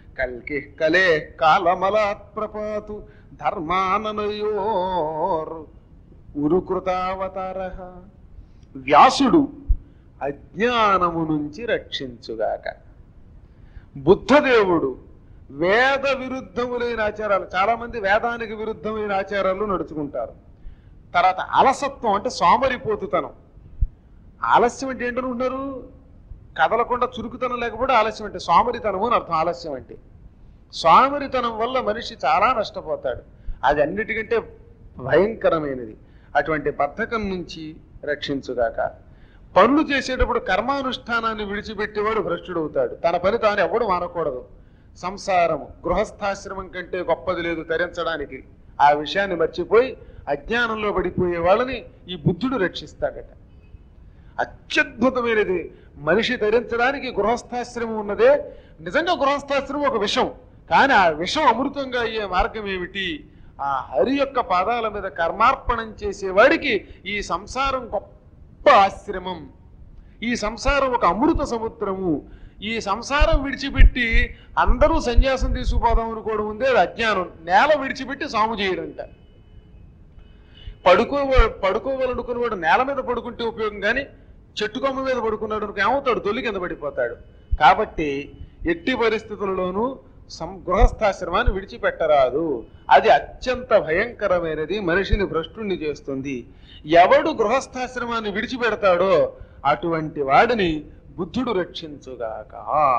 కల్కి కలే కాలమలాత్ ప్రపాతు ధర్మాననయోర్ ఉరుకృతావతార వ్యాసుడు అజ్ఞానము నుంచి రక్షించుగాక బుద్ధదేవుడు వేద విరుద్ధములైన ఆచారాలు చాలా మంది వేదానికి విరుద్ధమైన ఆచారాలు నడుచుకుంటారు తర్వాత అలసత్వం అంటే సోమరిపోతుతనం ఆలస్యం అంటే ఏంటనుకుంటున్నారు కదలకుండా చురుకుతనం లేకపోతే ఆలస్యం అంటే సోమరితనము అని అర్థం ఆలస్యం అంటే సోమరితనం వల్ల మనిషి చాలా నష్టపోతాడు అది అన్నిటికంటే భయంకరమైనది అటువంటి బద్ధకం నుంచి రక్షించుగాక పనులు చేసేటప్పుడు కర్మానుష్ఠానాన్ని విడిచిపెట్టేవాడు భ్రష్టుడవుతాడు తన పని తాను ఎవడు మానకూడదు సంసారము గృహస్థాశ్రమం కంటే గొప్పది లేదు తరించడానికి ఆ విషయాన్ని మర్చిపోయి అజ్ఞానంలో పడిపోయే వాళ్ళని ఈ బుద్ధుడు రక్షిస్తాడట అత్యద్భుతమైనది మనిషి ధరించడానికి గృహస్థాశ్రమం ఉన్నదే నిజంగా గృహస్థాశ్రమం ఒక విషం కానీ ఆ విషం అమృతంగా అయ్యే మార్గం ఏమిటి ఆ హరి యొక్క పాదాల మీద కర్మార్పణం చేసేవాడికి ఈ సంసారం గొప్ప ఆశ్రమం ఈ సంసారం ఒక అమృత సముద్రము ఈ సంసారం విడిచిపెట్టి అందరూ సన్యాసం తీసుకుపోదాం అనుకోవడం ఉందే అది అజ్ఞానం నేల విడిచిపెట్టి సాము చేయడంట పడుకో పడుకోవాలనుకున్న వాడు నేల మీద పడుకుంటే ఉపయోగం కానీ చెట్టు కొమ్మ మీద పడుకున్నాడు అనుకో ఏమవుతాడు తొలి కింద పడిపోతాడు కాబట్టి ఎట్టి పరిస్థితులలోనూ సం గృహస్థాశ్రమాన్ని విడిచిపెట్టరాదు అది అత్యంత భయంకరమైనది మనిషిని భ్రష్టుణ్ణి చేస్తుంది ఎవడు గృహస్థాశ్రమాన్ని విడిచిపెడతాడో అటువంటి వాడిని బుద్ధుడు రక్షించుగాక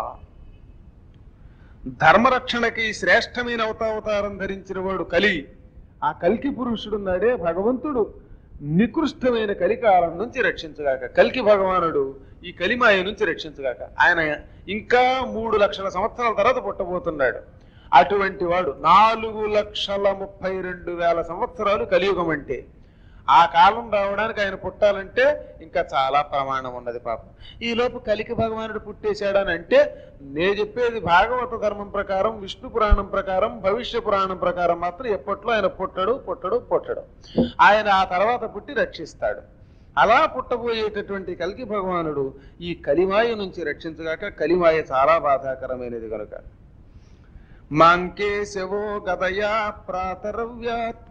ధర్మరక్షణకి శ్రేష్టమైన అవతావతారం ధరించిన వాడు కలి ఆ కల్కి పురుషుడున్నాడే భగవంతుడు నికృష్టమైన కలికాలం నుంచి రక్షించగాక కల్కి భగవానుడు ఈ కలిమాయ నుంచి రక్షించగాక ఆయన ఇంకా మూడు లక్షల సంవత్సరాల తర్వాత పుట్టబోతున్నాడు అటువంటి వాడు నాలుగు లక్షల ముప్పై రెండు వేల సంవత్సరాలు కలియుగం అంటే ఆ కాలం రావడానికి ఆయన పుట్టాలంటే ఇంకా చాలా ప్రమాణం ఉన్నది పాపం ఈ లోపు కలికి భగవానుడు పుట్టేశాడని అంటే నేను చెప్పేది భాగవత ధర్మం ప్రకారం విష్ణు పురాణం ప్రకారం భవిష్య పురాణం ప్రకారం మాత్రం ఎప్పట్లో ఆయన పుట్టడు పుట్టడు పుట్టడు ఆయన ఆ తర్వాత పుట్టి రక్షిస్తాడు అలా పుట్టబోయేటటువంటి కలికి భగవానుడు ఈ కలిమాయ నుంచి రక్షించగాక కలిమాయ చాలా బాధాకరమైనది కనుక మాంకేశవో గదయా ప్రాతరవ్యాత్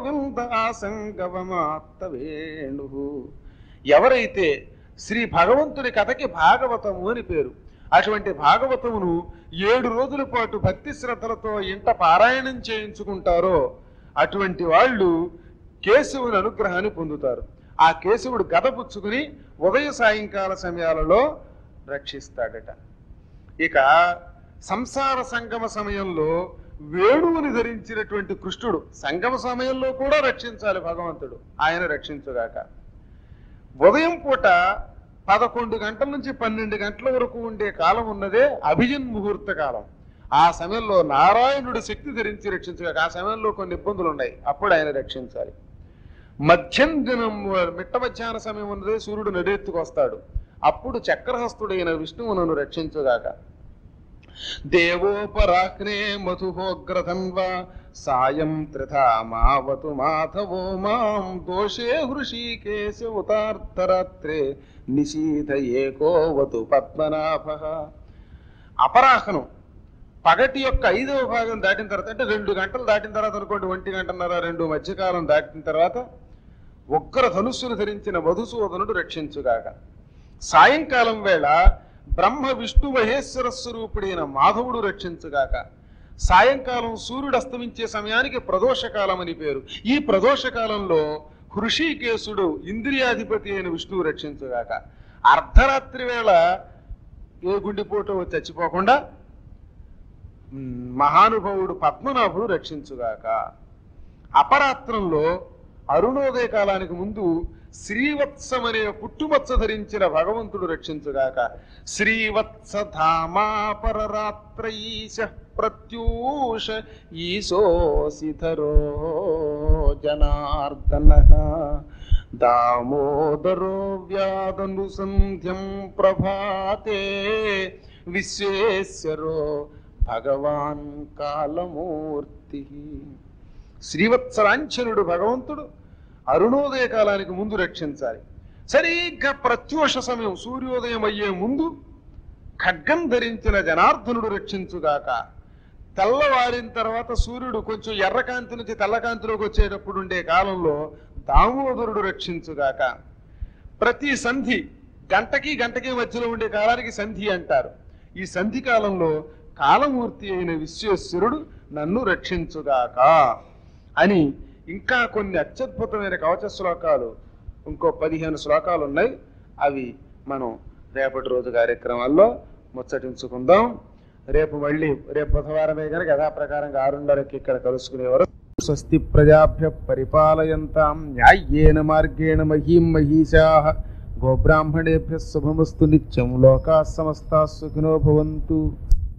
గోవిందాసంగవమాత్తవేణు ఎవరైతే శ్రీ భగవంతుని కథకి భాగవతము అని పేరు అటువంటి భాగవతమును ఏడు రోజుల పాటు భక్తి శ్రద్ధలతో ఇంట పారాయణం చేయించుకుంటారో అటువంటి వాళ్ళు కేశవుని అనుగ్రహాన్ని పొందుతారు ఆ కేశవుడు గద పుచ్చుకుని ఉదయ సాయంకాల సమయాలలో రక్షిస్తాడట ఇక సంసార సంగమ సమయంలో వేణువుని ధరించినటువంటి కృష్ణుడు సంగమ సమయంలో కూడా రక్షించాలి భగవంతుడు ఆయన రక్షించుగాక ఉదయం పూట పదకొండు గంటల నుంచి పన్నెండు గంటల వరకు ఉండే కాలం ఉన్నదే అభిజిన్ ముహూర్త కాలం ఆ సమయంలో నారాయణుడు శక్తి ధరించి రక్షించగాక ఆ సమయంలో కొన్ని ఇబ్బందులు ఉన్నాయి అప్పుడు ఆయన రక్షించాలి మధ్యం దినం మిట్ట మధ్యాహ్న సమయం ఉన్నదే సూర్యుడు నడెత్తుకు వస్తాడు అప్పుడు చక్రహస్తుడైన విష్ణువు నన్ను రక్షించుగాక దేవోపరాహ్నే మధుహోగ్రధన్వా సాయం త్రిధా మావతు మాధవో మాం దోషే హృషీకేశ ఉతార్ధరాత్రే నిశీధ ఏకోవతు పద్మనాభ అపరాహ్నం పగటి యొక్క ఐదవ భాగం దాటిన తర్వాత అంటే రెండు గంటలు దాటిన తర్వాత అనుకోండి ఒంటి గంటన్నర రెండు మధ్యకాలం దాటిన తర్వాత ఉగ్ర ధనుస్సును ధరించిన మధుసూదనుడు రక్షించుగాక సాయంకాలం వేళ బ్రహ్మ విష్ణు మహేశ్వర స్వరూపుడైన మాధవుడు రక్షించుగాక సాయంకాలం సూర్యుడు అస్తమించే సమయానికి ప్రదోషకాలం అని పేరు ఈ ప్రదోషకాలంలో హృషికేశుడు ఇంద్రియాధిపతి అయిన విష్ణువు రక్షించుగాక అర్ధరాత్రి వేళ ఏ గుండెపోటు వచ్చి చచ్చిపోకుండా మ్, మహానుభావుడు పద్మనాభుడు రక్షించుగాక అపరాత్రంలో అరుణోదయ కాలానికి ముందు శ్రీవత్సమనే పుట్టుమచ్చ ధరించిన భగవంతుడు రక్షించుగాక శ్రీవత్సధామాపరరాత్రైశ ప్రత్యూష ఈశోసిధరో జనార్దన దామోదరో వ్యాధనుసంధ్యం ప్రభాతే విశ్వేశ్వరో భగవాన్ కాలమూర్తి శ్రీవత్సరాంచనుడు భగవంతుడు అరుణోదయ కాలానికి ముందు రక్షించాలి సరిగ్గా ప్రత్యూష సమయం సూర్యోదయం అయ్యే ముందు ఖడ్గం ధరించిన జనార్దనుడు రక్షించుగాక తెల్లవారిన తర్వాత సూర్యుడు కొంచెం ఎర్రకాంతి నుంచి తెల్లకాంతిలోకి వచ్చేటప్పుడు ఉండే కాలంలో దామోదరుడు రక్షించుగాక ప్రతి సంధి గంటకి గంటకి మధ్యలో ఉండే కాలానికి సంధి అంటారు ఈ సంధి కాలంలో కాలమూర్తి అయిన విశ్వేశ్వరుడు నన్ను రక్షించుగాక అని ఇంకా కొన్ని అత్యద్భుతమైన కవచ శ్లోకాలు ఇంకో పదిహేను శ్లోకాలు ఉన్నాయి అవి మనం రేపటి రోజు కార్యక్రమాల్లో ముచ్చటించుకుందాం రేపు మళ్ళీ రేపు బుధవారమే కనుక యథాప్రకారంగా ఆరున్నరకి ఇక్కడ కలుసుకునేవారు స్వస్తి ప్రజాభ్య పరిపాలయంతాం న్యాయ్యేన మార్గేణ మహీం మహీషా గోబ్రాహ్మణేభ్య శుభమస్తు నిత్యం లోకా సమస్తా సుఖినో భవంతు